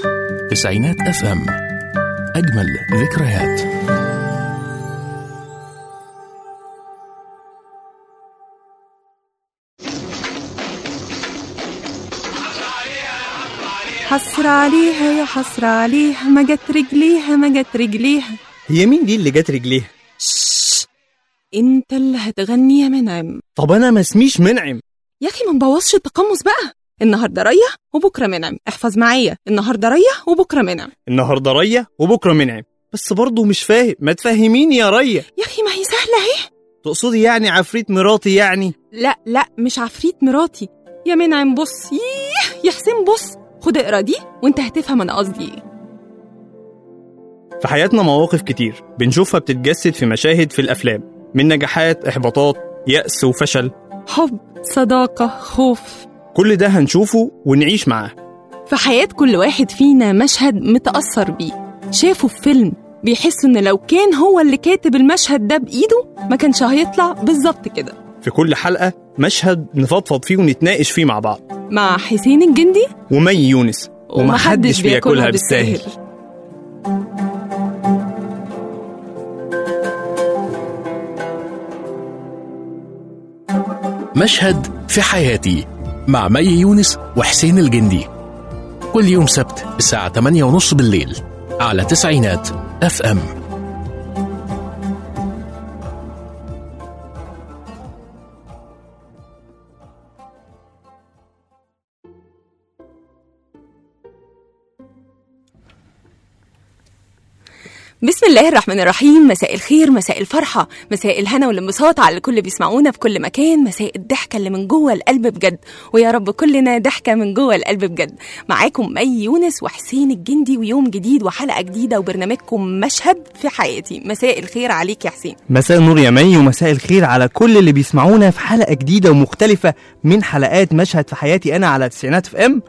تسعينات اف ام اجمل ذكريات حسر عليها يا حسر عليها ما جت رجليها ما جت رجليها هي مين دي اللي جت رجليها انت اللي هتغني يا منعم طب انا ما اسميش منعم يا اخي ما نبوظش التقمص بقى النهارده ريا وبكره منعم احفظ معايا النهارده ريا وبكره منعم النهارده ريا وبكره منعم بس برضه مش فاهم ما تفهميني يا ريا يا اخي ما هي سهله اهي تقصدي يعني عفريت مراتي يعني لا لا مش عفريت مراتي يا منعم بص ييه يا حسين بص خد اقرا دي وانت هتفهم انا قصدي ايه في حياتنا مواقف كتير بنشوفها بتتجسد في مشاهد في الافلام من نجاحات احباطات يأس وفشل حب صداقه خوف كل ده هنشوفه ونعيش معاه في حياة كل واحد فينا مشهد متأثر بيه شافه في فيلم بيحس إن لو كان هو اللي كاتب المشهد ده بإيده ما كانش هيطلع بالظبط كده في كل حلقة مشهد نفضفض فيه ونتناقش فيه مع بعض مع حسين الجندي ومي يونس ومحدش بياكلها بالساهل مشهد في حياتي مع مي يونس وحسين الجندي كل يوم سبت الساعة 8:30 بالليل على تسعينات اف ام بسم الله الرحمن الرحيم مساء الخير مساء الفرحة مساء الهنا والانبساط على الكل بيسمعونا في كل مكان مساء الضحكة اللي من جوه القلب بجد ويا رب كلنا ضحكة من جوه القلب بجد معاكم مي يونس وحسين الجندي ويوم جديد وحلقة جديدة وبرنامجكم مشهد في حياتي مساء الخير عليك يا حسين مساء النور يا مي ومساء الخير على كل اللي بيسمعونا في حلقة جديدة ومختلفة من حلقات مشهد في حياتي أنا على تسعينات في ام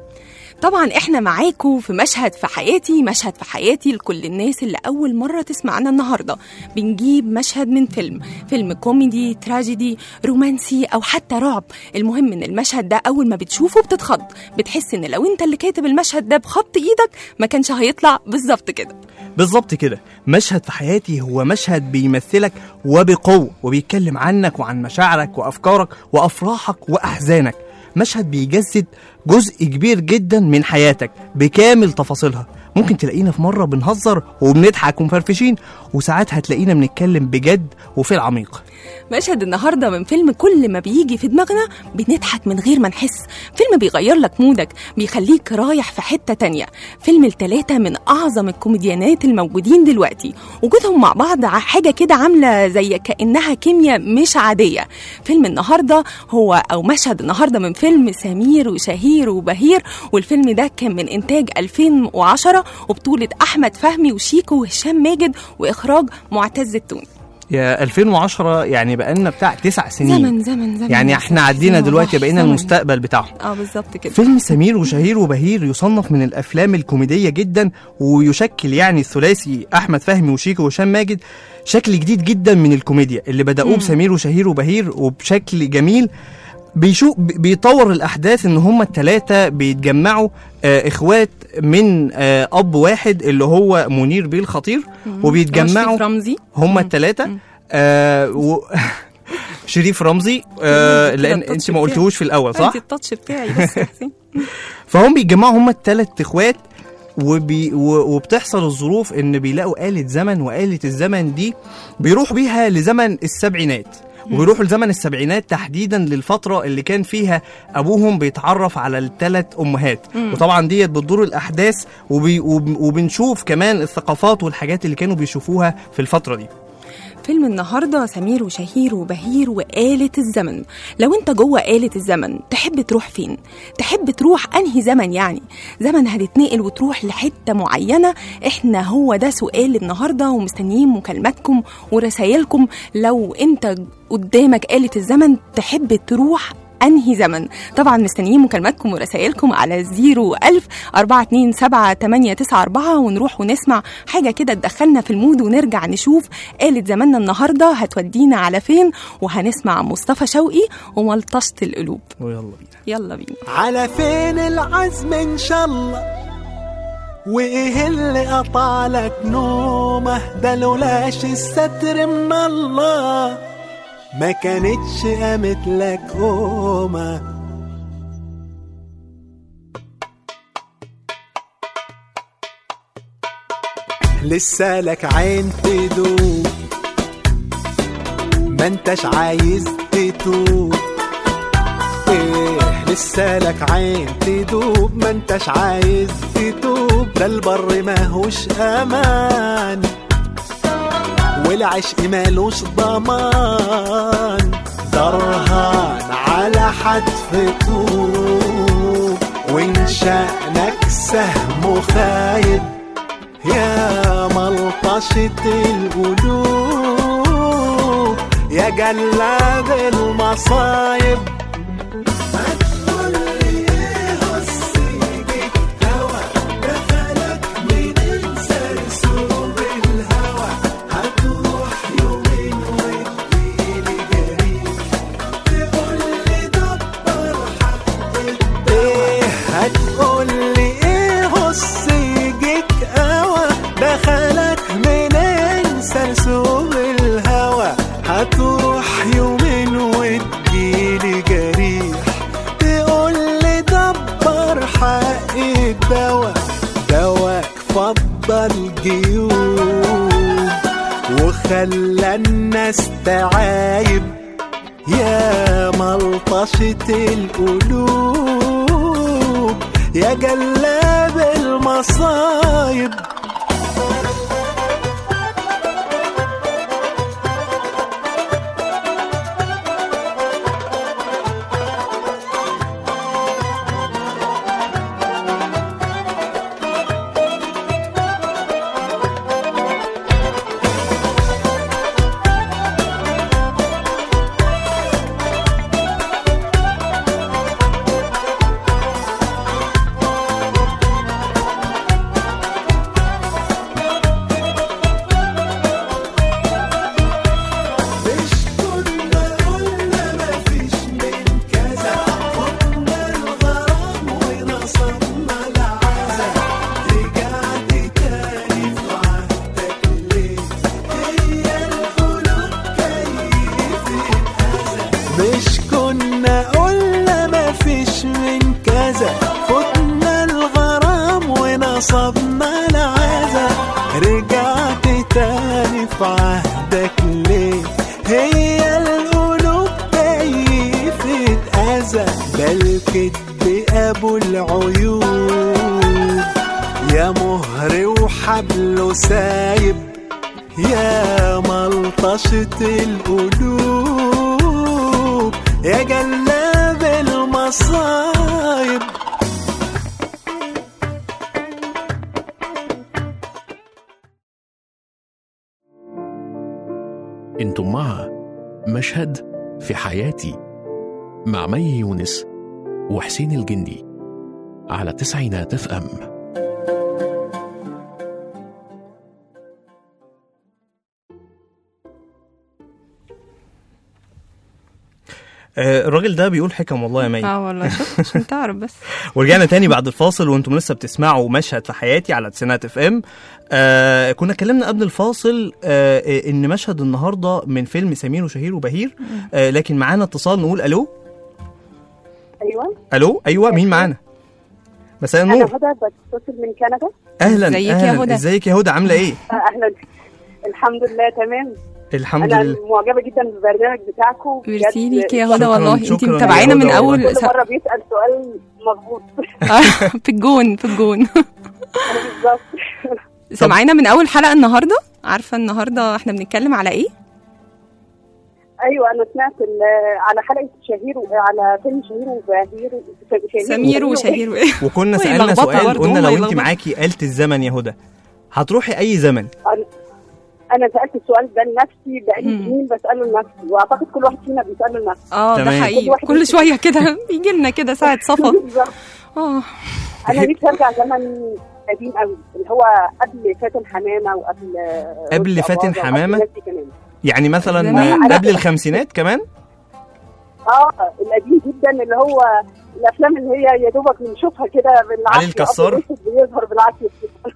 طبعا احنا معاكم في مشهد في حياتي مشهد في حياتي لكل الناس اللي اول مره تسمعنا النهارده بنجيب مشهد من فيلم فيلم كوميدي تراجيدي رومانسي او حتى رعب المهم ان المشهد ده اول ما بتشوفه بتتخض بتحس ان لو انت اللي كاتب المشهد ده بخط ايدك ما كانش هيطلع بالظبط كده بالظبط كده مشهد في حياتي هو مشهد بيمثلك وبقوة وبيتكلم عنك وعن مشاعرك وأفكارك وأفراحك وأحزانك مشهد بيجسد جزء كبير جدا من حياتك بكامل تفاصيلها ممكن تلاقينا في مرة بنهزر وبنضحك ومفرفشين وساعات هتلاقينا بنتكلم بجد وفي العميق مشهد النهارده من فيلم كل ما بيجي في دماغنا بنضحك من غير ما نحس فيلم بيغير لك مودك بيخليك رايح في حتة تانية فيلم التلاتة من أعظم الكوميديانات الموجودين دلوقتي وجودهم مع بعض ع- حاجة كده عاملة زي كأنها كيمياء مش عادية فيلم النهارده هو أو مشهد النهارده من فيلم سمير وشهير وبهير والفيلم ده كان من إنتاج 2010 وبطولة أحمد فهمي وشيكو وهشام ماجد وإخراج معتز التوني يا 2010 يعني بقالنا بتاع تسع سنين زمن زمن زمن يعني احنا عدينا دلوقتي بقينا زمن. المستقبل بتاعهم اه بالظبط كده فيلم سمير وشهير وبهير يصنف من الافلام الكوميديه جدا ويشكل يعني الثلاثي احمد فهمي وشيكو وهشام ماجد شكل جديد جدا من الكوميديا اللي بداوه بسمير وشهير وبهير وبشكل جميل بيشو بي- بيطور الاحداث ان هما الثلاثه بيتجمعوا آه اخوات من آه اب واحد اللي هو منير بيه الخطير وبيتجمعوا وشريف رمزي هما الثلاثه آه و... شريف رمزي آه كده لان التاتش انت ما بتاعي. قلتوش في الاول صح انت التاتش بتاعي بس يا حسين فهم بيتجمعوا هم الثلاث اخوات وبي و- وبتحصل الظروف ان بيلاقوا آلة زمن وآلة الزمن دي بيروحوا بيها لزمن السبعينات وبيروحوا لزمن السبعينات تحديدا للفترة اللي كان فيها أبوهم بيتعرف على الثلاث أمهات وطبعا ديت بتدور الأحداث وبي وب- وبنشوف كمان الثقافات والحاجات اللي كانوا بيشوفوها في الفترة دي فيلم النهارده سمير وشهير وبهير وآلة الزمن لو انت جوه آلة الزمن تحب تروح فين تحب تروح انهي زمن يعني زمن هتتنقل وتروح لحتة معينة احنا هو ده سؤال النهارده ومستنيين مكالماتكم ورسايلكم لو انت قدامك آلة الزمن تحب تروح انهي زمن طبعا مستنيين مكالماتكم ورسائلكم على 01000 427 894 ونروح ونسمع حاجه كده تدخلنا في المود ونرجع نشوف آلة زماننا النهارده هتودينا على فين وهنسمع مصطفى شوقي وملطشه القلوب ويلا بينا يلا بينا على فين العزم ان شاء الله وايه اللي قطع لك نومه ده لولاش الستر من الله ما كانتش قامت لك قومه لسه لك عين تدوب ما انتش عايز تتوب ايه لسه لك عين تدوب ما انتش عايز تتوب ده البر ماهوش امان والعشق مالوش ضمان درهان على حتف طوب وان شأنك سهم خايب يا ملطشة القلوب يا جلاد المصايب ايه هتقولي ايه هص يجيك قوى دخلك منين سرسوب الهوى هتروح يومين وتجيلي جريح تقولي دبر حق الدوا دواك فضل جيوب وخلى الناس تعايب يا ملطشة القلوب يا جلاب المصايب مش كنا قلنا مفيش من كذا خدنا الغرام ونصبنا العزا رجعت تاني في عهدك ليه هي القلوب كيفت أذى مش كنا قلنا مفيش من كذا خدنا الغرام ونصبنا العزا رجعت تاني في عهدك ليه هي القلوب كيفت أذى ده الكدب أبو العيوب يا مهر وحبله سايب يا ملطشة القلوب يا جلاب المصايب انتم مع مشهد في حياتي مع مي يونس وحسين الجندي على تسعينات اف ام آه، الراجل ده بيقول حكم والله يا مي اه والله شوف عشان تعرف بس ورجعنا تاني بعد الفاصل وانتم لسه بتسمعوا مشهد في حياتي على تسعينات اف ام آه كنا اتكلمنا قبل الفاصل آه آه، ان مشهد النهارده من فيلم سمير وشهير وبهير آه لكن معانا اتصال نقول الو ايوه الو ايوه مين معانا مساء انا النور هدى بتصل من كندا اهلا ازيك يا اهلا هدى؟ ازيك يا هدى عامله ايه آه، اهلا الحمد لله تمام الحمد انا لله معجبه جدا بالبرنامج بتاعكم بجد. ميرسي ليك يا شكراً- هدى والله انت شكراً يا متابعانا هدى من والله. اول كل مره بيسال سؤال مظبوط في الجون في الجون انا بالظبط سامعانا من اول حلقه النهارده عارفه النهارده احنا بنتكلم على ايه ايوه انا سمعت ال- على حلقه شهير و- على فيلم شهير وبهير شهير سمير وشهير وكنا هو سالنا يلخبطها سؤال برضه، قلنا هو لو انت يلخبطها. معاكي آلة الزمن يا هدى هتروحي اي زمن انا سالت السؤال ده لنفسي بقالي مم. سنين بساله لنفسي واعتقد كل واحد فينا بيساله لنفسه اه ده تمام. حقيقي كل واحد كل يمسك- شويه كده بيجي لنا كده ساعه صفا بالظبط اه انا نفسي ارجع زمن قديم قوي اللي هو قبل فاتن حمامه وقبل قبل رشدي فاتن أباظة وقبل حمامة؟ الناس دي كمان. يعني مثلا زمان. قبل الخمسينات كمان اه القديم جدا اللي هو الافلام اللي هي يا دوبك بنشوفها كده بالعافيه علي الكسار؟ أبيض وأسود بيظهر بالعافيه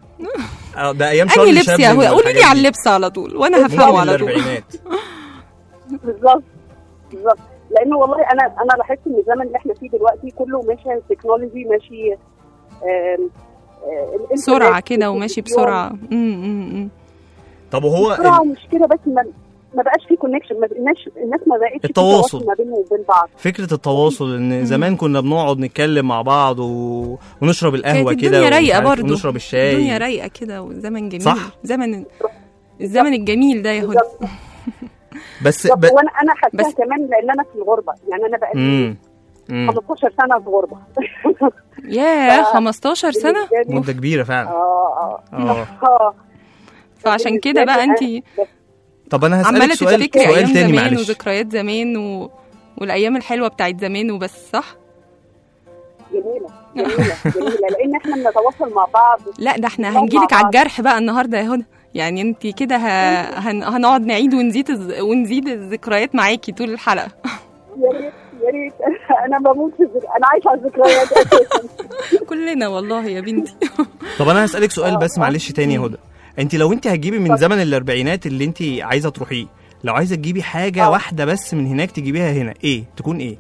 آه، ده ايام انهي شارلي لبس يا شابلن هو قولي والحاجات لي على دي. اللبس على طول وانا ممكن هفهمه على طول الاربعينات بالظبط بالظبط لانه والله انا انا لاحظت ان الزمن اللي احنا فيه دلوقتي كله ماشي تكنولوجي ماشي آم، آه، الإنترنت بسرعه كده وماشي والتلفزيون. بسرعه امم امم طب وهو بسرعه ال- ومش كده بس ما ما بقاش في كونكشن ما بقناش الناس ما بقتش في التواصل. تواصل ما بينهم وبين بعض فكره التواصل ان زمان كنا بنقعد نتكلم مع بعض و... ونشرب القهوه كانت كده الدنيا ومش رايقه عارف، برضه ونشرب الشاي الدنيا رايقه كده وزمن جميل صح. زمن الزمن الجميل ده يا هدى بالظبط بس بالظبط. ب... وانا انا حاساها بس- كمان لان انا في الغربه يعني انا بقالي مم. مم. 15 سنه في غربه ياه 15 سنه بالنسبة لي- مده كبيره فعلا اه اه اه اه فعشان كده بقى انت طب انا عماله هسالك سؤال تفتكري سؤال ايام تاني زمان معلش وذكريات زمان و... والايام الحلوه بتاعت زمان وبس صح جميله جميله جميله لان احنا بنتواصل مع بعض لا ده احنا نقعد مع هنجيلك على بعض. الجرح بقى النهارده يا هدى يعني انت كده ه... هن... هنقعد نعيد ونزيد الز... ونزيد الذكريات معاكي طول الحلقه يا ريت يا ريت انا بموت في الذك... انا عايشه على الذكريات اساسا كلنا والله يا بنتي طب انا هسالك سؤال آه، بس آه. معلش تاني يا هدى انت لو انت هتجيبي من زمن الاربعينات اللي انت عايزه تروحيه لو عايزه تجيبي حاجه آه. واحده بس من هناك تجيبيها هنا ايه تكون ايه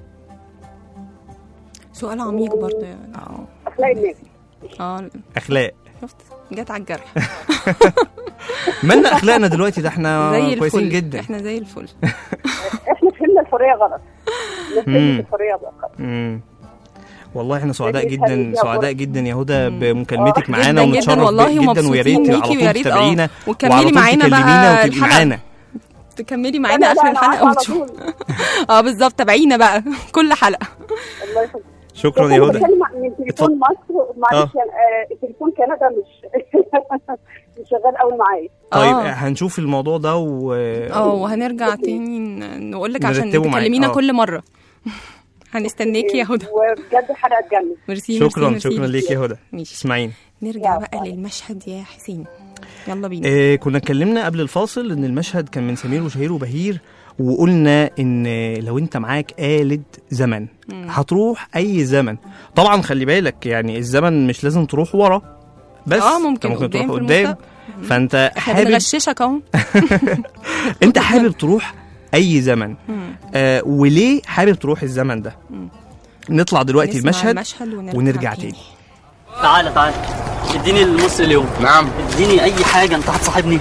سؤال عميق برضه يعني اه اخلاق الناس اه اخلاق شفت جت على الجرح مالنا اخلاقنا دلوقتي ده احنا زي كويسين الفل جدا احنا زي الفل احنا فهمنا الحريه غلط الناس مم. فهمت الحريه غلط مم. والله احنا سعداء يعني جدا خليها سعداء برضه. جدا يا هدى بمكالمتك آه. معانا جدا جدا ونتشرف والله بيك جدا ويا ريت ومبسوطين على بيكي طول ويا ريت تتابعينا اه وعلى وكملي طول معانا تكلمينا بقى وتبقي الحلقه معانا تكملي لا، معانا لا، اخر أنا الحلقه على وتشوف طول. اه بالظبط تابعينا بقى كل حلقه الله يخليك شكرا بس يا أنا هدى بتكلم عن- من تليفون مصر معلش آه. يعني، آه، التليفون كندا مش مش شغال قوي معايا طيب آه. هنشوف الموضوع ده و اه وهنرجع تاني ن- نقول لك عشان نرتبه معاك، تكلمينا آه. كل مره هنستناكي يا هدى وبجد حلقه تجنن ميرسي شكرا ميرسي، شكرا ميرسي. ليك يا هدى ماشي اسمعيني نرجع يلا. بقى للمشهد يا حسين يلا بينا آه كنا اتكلمنا قبل الفاصل ان المشهد كان من سمير وشهير وبهير وقلنا ان لو انت معاك آلة زمن هتروح اي زمن طبعا خلي بالك يعني الزمن مش لازم تروح ورا بس اه أنت ممكن ممكن قدام تروح في قدام المستقبل. فانت احنا حابب بنغششك اهو انت حابب تروح اي زمن آه وليه حابب تروح الزمن ده نطلع دلوقتي نسمع المشهد المشهد ونرجع, ونرجع تاني تعالى تعالى اديني النص اليوم نعم اديني اي حاجه انت هتصاحبني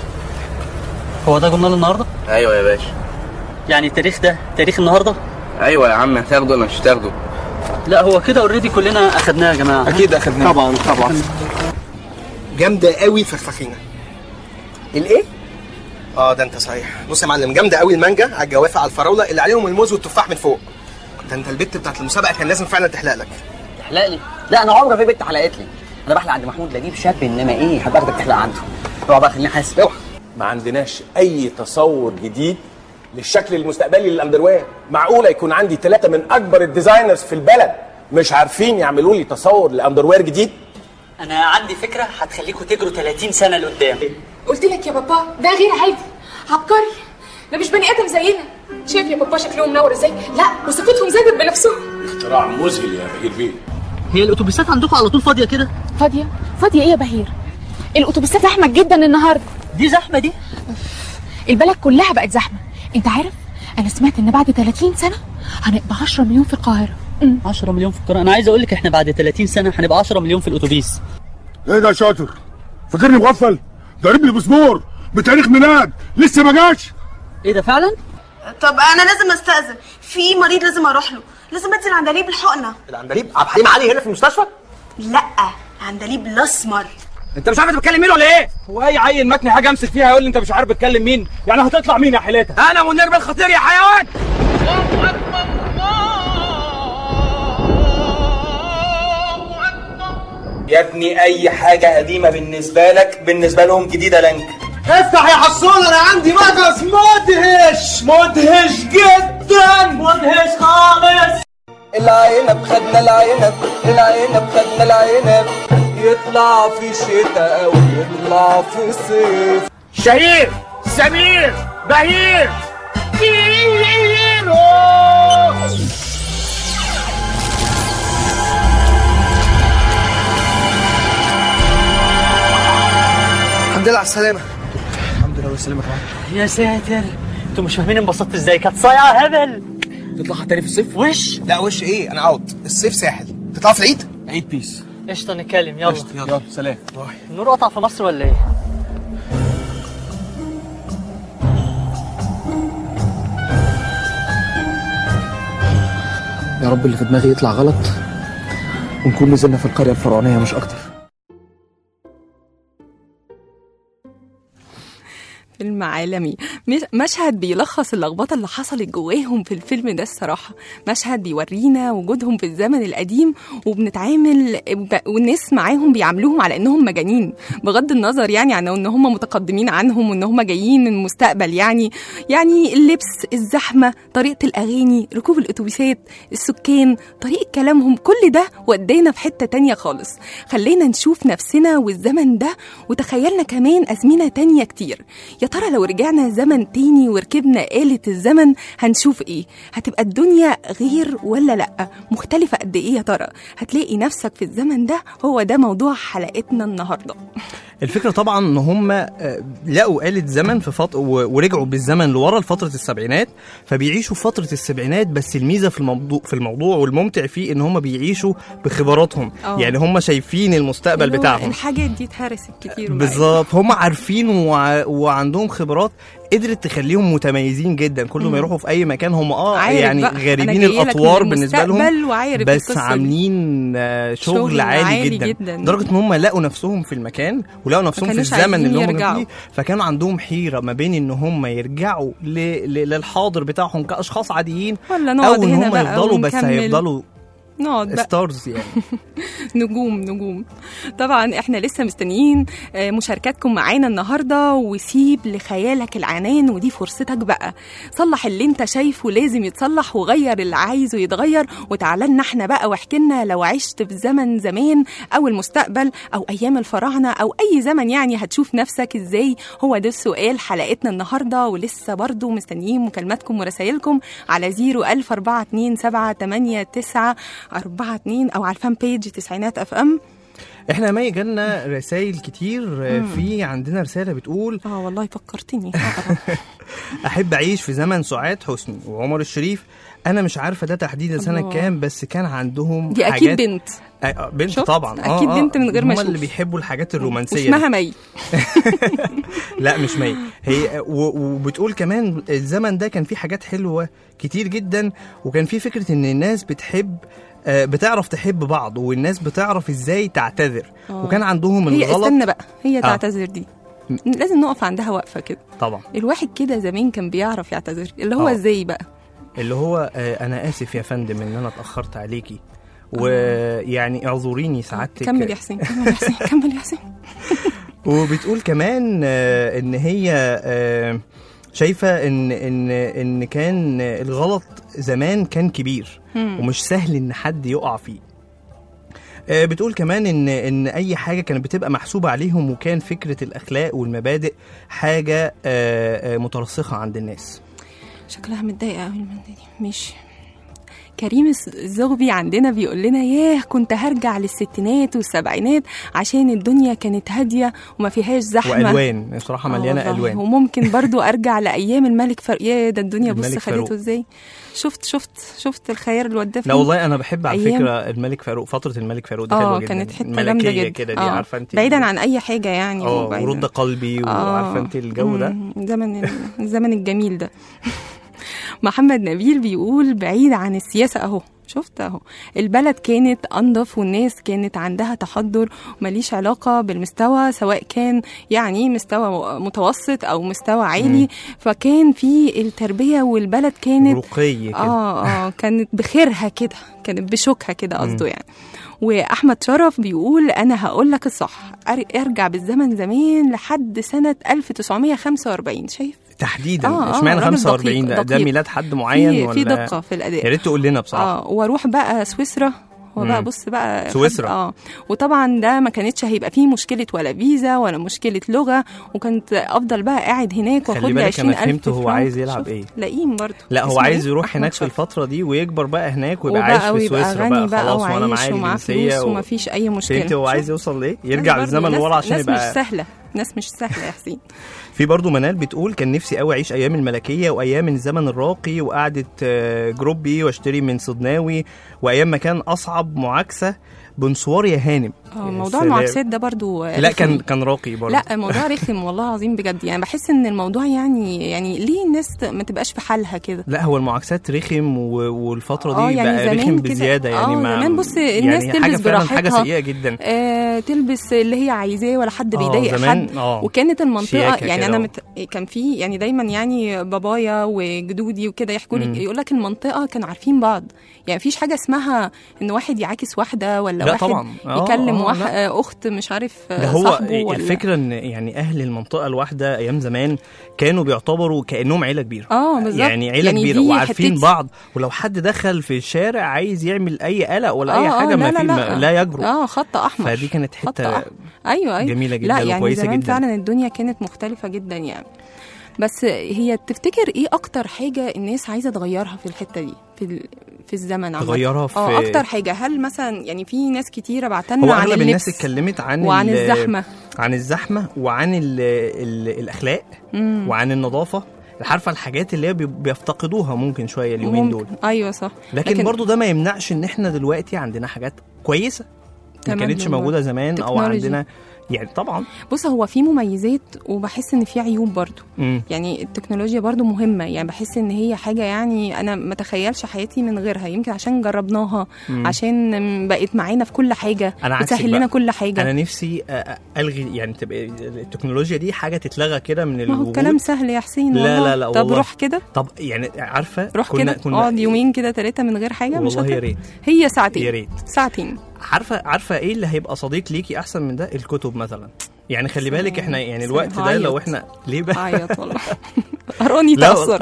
هو ده جورنال النهارده ايوه يا باشا يعني التاريخ ده تاريخ النهارده ايوه يا عم هتاخده ولا مش هتاخده لا هو كده اوريدي كلنا اخدناه يا جماعه اكيد اخدناه طبعا طبعا جامده قوي فخفخينه الايه اه ده انت صحيح بص يا معلم جامده قوي المانجا على الجوافه على الفراوله اللي عليهم الموز والتفاح من فوق ده انت البت بتاعت المسابقه كان لازم فعلا تحلق لك تحلق لي لا انا عمري في بنت حلقت لي انا بحلق عند محمود نجيب شاب انما ايه هتاخدك تحلق عنده اوعى بقى خليني حاسب اوعى ما عندناش اي تصور جديد للشكل المستقبلي للاندروير معقوله يكون عندي ثلاثه من اكبر الديزاينرز في البلد مش عارفين يعملوا لي تصور لاندروير جديد انا عندي فكره هتخليكم تجروا 30 سنه لقدام قلت لك يا بابا ده غير عادي عبقري ده مش بني ادم زينا شايف يا بابا شكلهم منور ازاي لا وثقتهم زادت بنفسهم اختراع مذهل يا بهير بيه هي الاتوبيسات عندكم على طول فاضيه كده فاضيه فاضيه ايه يا بهير الاتوبيسات زحمه جدا النهارده دي زحمه دي البلد كلها بقت زحمه انت عارف انا سمعت ان بعد 30 سنه هنبقى 10 مليون في القاهره 10 مليون في القرآن انا عايز اقول لك احنا بعد 30 سنه هنبقى 10 مليون في الاتوبيس ايه ده يا شاطر فاكرني مغفل ضارب لي باسبور بتاريخ ميلاد لسه ما جاش ايه ده فعلا طب انا لازم استاذن في مريض لازم اروح له لازم ادي العندليب الحقنه العندليب عبد الحليم علي هنا في المستشفى لا عندليب الاسمر انت مش عارف انت بتكلم مين ولا ايه هو اي عيل متني حاجه امسك فيها يقول لي انت مش عارف بتكلم مين يعني هتطلع مين يا حيلتها انا منير بالخطير يا حيوان يا ابني اي حاجه قديمه بالنسبه لك بالنسبه لهم جديده لنك افتح يا حصون انا عندي مغص مدهش مدهش جدا مدهش خالص العنب خدنا العنب العنب خدنا العنب يطلع في شتاء او يطلع في صيف شهير سمير بهير الحمد لله على السلامه الحمد لله والسلامه كمان يا ساتر انتوا مش فاهمين انبسطت ازاي كانت صايعه هبل تطلع تاني في الصيف وش لا وش ايه انا اوت الصيف ساحل تطلع في العيد عيد بيس قشطه نتكلم يلا يلا سلام النور قطع في مصر ولا ايه يا رب اللي في دماغي يطلع غلط ونكون نزلنا في القريه الفرعونيه مش اكتر فيلم عالمي مش- مشهد بيلخص اللخبطه اللي حصلت جواهم في الفيلم ده الصراحه مشهد بيورينا وجودهم في الزمن القديم وبنتعامل وب- والناس معاهم بيعاملوهم على انهم مجانين بغض النظر يعني عن ان هم متقدمين عنهم وان هم جايين من المستقبل يعني يعني اللبس الزحمه طريقه الاغاني ركوب الاتوبيسات السكان طريقه كلامهم كل ده ودانا في حته تانية خالص خلينا نشوف نفسنا والزمن ده وتخيلنا كمان ازمنه تانية كتير يا ترى لو رجعنا زمن تاني وركبنا آلة الزمن هنشوف ايه هتبقى الدنيا غير ولا لا مختلفة قد ايه يا ترى هتلاقي نفسك في الزمن ده هو ده موضوع حلقتنا النهاردة الفكره طبعا ان هم آه، لقوا آلة زمن في فط... و- ورجعوا بالزمن لورا لفتره السبعينات فبيعيشوا فتره السبعينات بس الميزه في الموضوع في الموضوع والممتع فيه ان هم بيعيشوا بخبراتهم آه. يعني هم شايفين المستقبل اللي هو بتاعهم الحاجات دي اتهرست كتير معايا. بالظبط هم عارفين وع... وعندهم خبرات قدرت تخليهم متميزين جدا كل مم. ما يروحوا في اي مكان هم اه عارف يعني بقى، أنا غريبين جاية لك الاطوار من بالنسبه المستقبل لهم وعارف بس القصة دي. عاملين آه، شغل, شغل عالي, عالي جدا, جداً. لدرجه ان هم لقوا نفسهم في المكان ولقوا نفسهم في كانوش الزمن عايزين اللي هم يرجعوا. فيه فكانوا عندهم حيره ما بين ان هم يرجعوا ل... ل... للحاضر بتاعهم كاشخاص عاديين ولا نقعد او ان هنا هم بقى يفضلوا بس ونكمل. هيفضلوا نقعد بقى ستارز يعني نجوم نجوم طبعا احنا لسه مستنيين آه، مشاركاتكم معانا النهارده وسيب لخيالك العنان ودي فرصتك بقى صلح اللي انت شايفه لازم يتصلح وغير اللي عايزه يتغير وتعالى لنا احنا بقى واحكي لنا لو عشت في زمن زمان او المستقبل او ايام الفراعنه او اي زمن يعني هتشوف نفسك ازاي هو ده السؤال حلقتنا النهارده ولسه برضو مستنيين مكالماتكم ورسائلكم على 01427 42 او على الفان بيج تسعينات اف ام احنا ما جالنا رسائل كتير آه، مم. في عندنا رساله بتقول اه والله فكرتني احب اعيش في زمن سعاد حسني وعمر الشريف انا مش عارفه ده تحديدا سنه الله. كام بس كان عندهم دي حاجات اكيد بنت آه، آه، بنت شفت؟ طبعا أكيد بنت من غير ما هم أشوف. اللي بيحبوا الحاجات الرومانسيه واسمها دي. مي لا مش مي هي و- وبتقول كمان الزمن ده كان فيه حاجات حلوه كتير جدا وكان فيه فكره ان الناس بتحب آه، بتعرف تحب بعض والناس بتعرف ازاي تعتذر آه. وكان عندهم هي الغلط استنى بقى هي آه. تعتذر دي لازم نقف عندها وقفه كده طبعا الواحد كده زمان كان بيعرف يعتذر اللي هو آه. ازاي بقى اللي هو آه، انا اسف يا فندم ان انا اتاخرت عليكي ويعني اعذريني سعادتك كمل يا حسين كمل يا حسين كمل يا حسين وبتقول كمان آه، ان هي آه، شايفه ان ان ان كان الغلط زمان كان كبير مم. ومش سهل ان حد يقع فيه آه، بتقول كمان ان ان اي حاجه كانت بتبقى محسوبه عليهم وكان فكره الاخلاق والمبادئ حاجه آه، آه، مترسخه عند الناس شكلها متضايقه قوي المندة دي ماشي كريم الز- الزغبي عندنا بيقول لنا ياه كنت هرجع للستينات والسبعينات عشان الدنيا كانت هاديه وما فيهاش زحمه والوان بصراحه آه مليانه والله. الوان وممكن برضو ارجع لايام الملك فاروق يا ده الدنيا بص الملك فاروق. خدته ازاي شفت شفت شفت الخيال اللي وداه لا فين؟ والله انا بحب على أيام. فكره الملك فاروق فتره الملك فاروق دي حلوه اه جدا كانت حته جامده ملكية جدا كده دي آه. عارفه انت بعيدا عن اي حاجه يعني اه وبعيداً- ورد قلبي آه. وعارفه انت الجو ده مم، زمن ال- الزمن الجميل ده محمد نبيل بيقول بعيد عن السياسة أهو شفت أهو البلد كانت أنظف والناس كانت عندها تحضر ومليش علاقة بالمستوى سواء كان يعني مستوى متوسط أو مستوى عالي مم. فكان في التربية والبلد كانت رقي كده اه اه كانت بخيرها كده كانت بشوكها كده قصده مم. يعني واحمد شرف بيقول انا هقول لك الصح أر- ارجع بالزمن زمان لحد سنه 1945 شايف تحديدا آه، آه، اشمعنى راجل 45 ده, دقيق- ده دقيق. ميلاد حد معين في ولا في دقه في الاداء يا ريت تقول لنا بصراحه اه واروح بقى سويسرا هو بقى مم. بص بقى سويسرا. اه وطبعا ده ما كانتش هيبقى فيه مشكله ولا فيزا ولا مشكله لغه وكنت افضل بقى قاعد هناك واخد خلي لي بالك انا 20000 فهمت هو فرنك. عايز يلعب شفت؟ ايه لاقيم برضه لا هو اسمه عايز إيه؟ يروح أحمد هناك في شرف. الفتره دي ويكبر بقى هناك ويبقى وبقى عايش في ويبقى سويسرا غني بقى بقى خلاص وانا وعايش معايا ومعاه الجنسيه فلوس و... ومفيش اي مشكله فهمت هو شفت؟ عايز يوصل لايه يرجع برضه بالزمن ناس- لورا عشان ناس يبقى مش سهله ناس مش سهله يا حسين في برضو منال بتقول كان نفسي قوي اعيش ايام الملكيه وايام الزمن الراقي وقعده آه، جروبي واشتري من صدناوي وايام ما كان اصعب معاكسه بنصوار يا هانم اه يا موضوع سلام. المعاكسات ده برضو لا رخم. كان كان راقي برضو لا موضوع رخم والله العظيم بجد يعني بحس ان الموضوع يعني يعني ليه الناس ت- ما تبقاش في حالها كده لا هو المعاكسات رخم و- والفتره دي اه يعني بقى زمان رخم كده- بزياده يعني اه ما زمان بص الناس يعني تلبس حاجه فعلا حاجه براحتها. سيئه جدا آه تلبس اللي هي عايزاه ولا حد آه، بيضايق زمان، حد آه، وكانت المنطقه شياكة يعني كده انا و- مت... كان في يعني دايما يعني بابايا وجدودي وكده يحكوا مم. لي يقول لك المنطقه كانوا عارفين بعض يعني مفيش حاجه اسمها ان واحد يعاكس واحده ولا لا واحد طبعا. آه، يكلم آه، واحد لا. آه، اخت مش عارف آه، ده هو صاحبه ولا الفكره ان يعني اهل المنطقه الواحده ايام زمان كانوا بيعتبروا كانهم عيله كبيره اه بالظبط يعني عيله يعني كبيره دي وعارفين حتتي. بعض ولو حد دخل في الشارع عايز يعمل اي قلق ولا اي آه، آه، حاجه ما لا في لا, ما- لا يجرؤ اه خط احمر فدي كانت خط حته أحمر. ايوه ايوه جميلة جدا لا يعني وكويسة زمان جدا. فعلا الدنيا كانت مختلفه جدا يعني بس هي تفتكر ايه اكتر حاجه الناس عايزه تغيرها في الحته دي في ال... في الزمن عامة؟ تغيرها في- اه اكتر حاجه هل مثلا يعني في ناس كتيره بعتلنا هو عن اغلب اللبس الناس اتكلمت عن وعن ال- الزحمه عن الزحمه وعن ال ال الاخلاق مم. وعن النظافه عارفه الحاجات اللي هي بي- بيفتقدوها ممكن شويه اليومين ممكن. دول ايوه صح لكن, لكن برضو ده ما يمنعش ان احنا دلوقتي عندنا حاجات كويسه ما تمام كانتش والله. موجوده زمان او تكنولوجي. عندنا يعني طبعا بص هو في مميزات وبحس ان في عيوب برضو مم. يعني التكنولوجيا برضو مهمة يعني بحس ان هي حاجة يعني انا ما تخيلش حياتي من غيرها يمكن عشان جربناها مم. عشان بقت معانا في كل حاجة انا عكسك بتسهل لنا بقى. كل حاجة انا نفسي أ- أ- الغي يعني تبقى التكنولوجيا دي حاجه تتلغى كده من ما هو الوجود الكلام سهل يا حسين لا والله. لا لا طب والله. روح كده طب يعني عارفه روح كده اقعد يومين كده ثلاثة من غير حاجة مش والله يا هت- ريت هي ساعتين يا ريت ساعتين عارفه عارفه ايه اللي هيبقى صديق ليكي احسن من ده الكتب مثلا يعني خلي بالك احنا يعني سلام. الوقت ده هعيط. لو احنا ليه بقى عيط والله قراني لا تأثر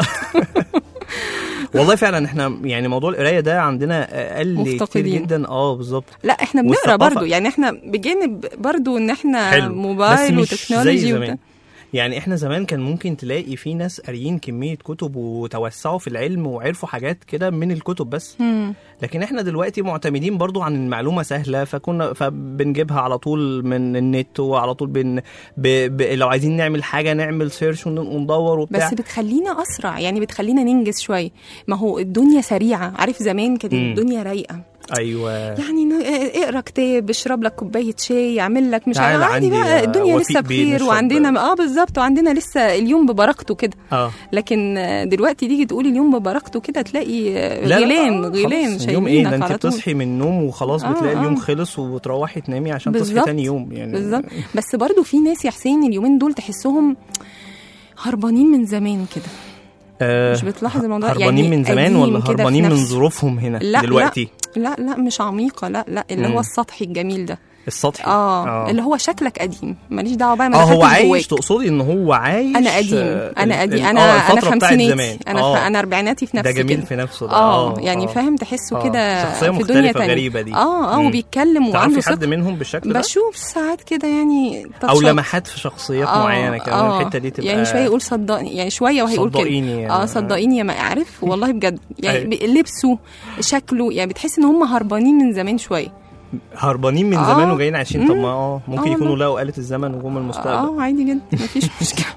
والله فعلا احنا يعني موضوع القرايه ده عندنا اقل كتير مفتقدين. جدا اه بالظبط لا احنا بنقرا والثقافة. برضو يعني احنا بجانب برضو ان احنا حلو موبايل بس مش زي وتكنولوجي زمان وبتاع. يعني احنا زمان كان ممكن تلاقي في ناس قاريين كميه كتب وتوسعوا في العلم وعرفوا حاجات كده من الكتب بس مم. لكن احنا دلوقتي معتمدين برضو عن المعلومه سهله فكنا فبنجيبها على طول من النت وعلى طول بن ب... ب... لو عايزين نعمل حاجه نعمل سيرش ون- وندور وبتاع بس بتخلينا اسرع يعني بتخلينا ننجز شويه ما هو الدنيا سريعه عارف زمان كانت مم. الدنيا رايقه ايوه يعني ن- اه- اقرا كتاب اشرب لك كوبايه شاي اعمل لك مش تعال عارف عادي عندي، بقى آه، الدنيا وفيق لسه بيه بخير نشرب. وعندنا اه بالظبط وعندنا لسه اليوم ببركته كده اه لكن آه، دلوقتي تيجي تقولي اليوم ببركته كده تلاقي آه، لا لا، غيلان آه، غيلان خلاص، اليوم ايه ده شايلينك انت على طول بتصحي من النوم وخلاص آه، بتلاقي اليوم آه. خلص وبتروحي تنامي عشان تصحي بالظبط. تاني يوم يعني بالظبط بس برضو في ناس يا حسين اليومين دول تحسهم هربانين من زمان كده آه مش بتلاحظ الموضوع هربانين يعني من زمان قديم ولا كده في هربانين من نفسه. ظروفهم هنا لا دلوقتي لا لا مش عميقه لا لا اللي مم. هو السطحي الجميل ده السطحي اه, آه. اللي هو شكلك قديم ماليش دعوه بقى ما اه هو دخلتش عايش جواك. تقصدي ان هو عايش انا قديم آه، انا ال- قديم ال- انا آه، انا الفترة بتاعت خمسيناتي زمان. انا آه. انا اربعيناتي في نفسي ده جميل كده. في نفسه ده اه آه، يعني آه. فاهم تحسه آه. كده شخصية في دنيا مختلفة تانية غريبة دي. اه اه مم. وبيتكلم تعرفي وعنده حد ثقة. منهم بالشكل ده بشوف ساعات كده يعني او تاتشات. لمحات في شخصيات آه، معينه كمان آه. الحته دي تبقى يعني شويه يقول صدقني يعني شويه وهيقول كده صدقيني يعني. اه صدقيني يا ما اعرف والله بجد يعني أيوة. ب- لبسه شكله يعني بتحس ان هم هربانين من زمان شويه هربانين من آه. زمان وجايين عايشين طب مم. ما اه ممكن آه يكونوا والله. لقوا آلة الزمن وجم المستقبل اه عادي جدا مفيش مشكله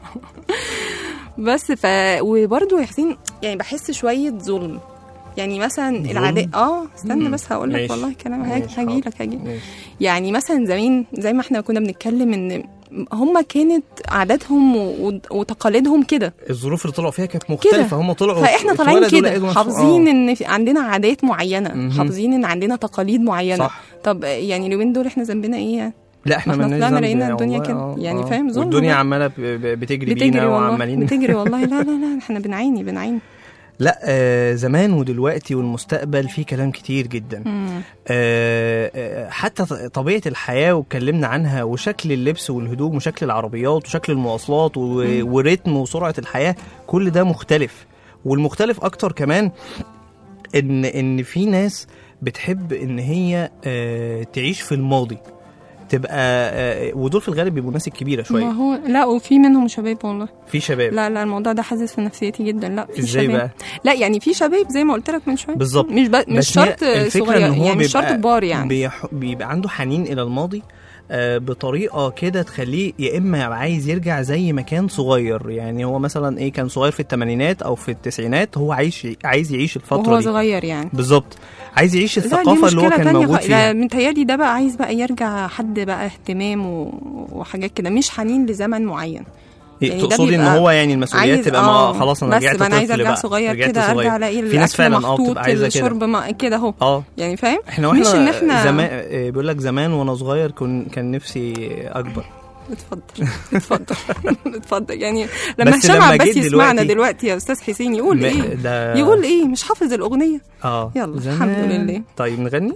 بس ف وبرده يا حسين يعني بحس شويه ظلم يعني مثلا العادات اه استنى مم. بس هقول لك ماشي. والله كلام ماشي، هاجي لك هاجي ماشي. يعني مثلا زمان زي ما احنا كنا بنتكلم ان هم كانت عاداتهم و- وتقاليدهم كده الظروف اللي طلعوا فيها كانت كده مختلفه هم طلعوا فاحنا طالعين اتولدوا كده لقوا نفسهم- حافظين آه. ان في عندنا عادات معينه مهم. حافظين ان عندنا تقاليد معينه صح. طب يعني اليومين دول احنا ذنبنا ايه يعني لا احنا ما احنا مالناش طلعنا ذنب لقينا يعني الدنيا والله، كده. آه، يعني آه. فاهم ظلم والدنيا بقى. عماله ب- ب- بتجري بتجري بينا والله وعمالين بتجري والله لا لا لا احنا بنعاني بنعاني لا آه زمان ودلوقتي والمستقبل في كلام كتير جدا مم. آه آه، حتى ط- طبيعه الحياه واتكلمنا عنها وشكل اللبس والهدوم وشكل العربيات وشكل المواصلات و- مم. ورتم وسرعه الحياه كل ده مختلف والمختلف اكتر كمان ان ان في ناس بتحب ان هي آه تعيش في الماضي تبقى آه ودول في الغالب بيبقوا الناس الكبيره ما شويه هو لا وفي منهم شباب والله في شباب لا لا الموضوع ده حاسس في نفسيتي جدا لا في ازاي شباب. بقى لا يعني في شباب زي ما قلت لك من شويه بالظبط مش ب... مش بس هي شرط الفكرة صغير إن هو يعني مش شرط بيبقى- كبار يعني بيح... بيبقى عنده حنين الى الماضي آه، بطريقه كده تخليه يا اما يبقى عايز يرجع زي ما كان صغير يعني هو مثلا ايه كان صغير في الثمانينات او في التسعينات هو عايش عايز يعيش الفتره وهو دي صغير يعني بالظبط عايز يعيش لا، دي الثقافه اللي هو مشكلة كان تانية موجود خ- فيها لا متهيألي ده بقى عايز بقى يرجع حد بقى اهتمام و... وحاجات كده مش حنين لزمن معين يعني ده تقصدي ان بيبقى هو يعني المسؤوليات عايز- تبقى ما آه، خلاص انا بس رجعت بقى انا عايز طفل ارجع بقى، صغير رجعت كده صغير. ارجع الاقي في ناس الاكل فعلا اه محطوط بتبقى عايزه كده الشرب ما كده اهو اه يعني فاهم احنا واحنا مش ان احنا زمان آه، بيقول لك زمان وانا صغير كن كان نفسي اكبر اتفضل اتفضل اتفضل يعني لما بس هشام لما عباس جيت يسمعنا دلوقتي- دلوقتي يا استاذ حسين يقول ما- ايه ده- يقول ايه مش حافظ الاغنيه اه يلا زمان. الحمد لله طيب نغني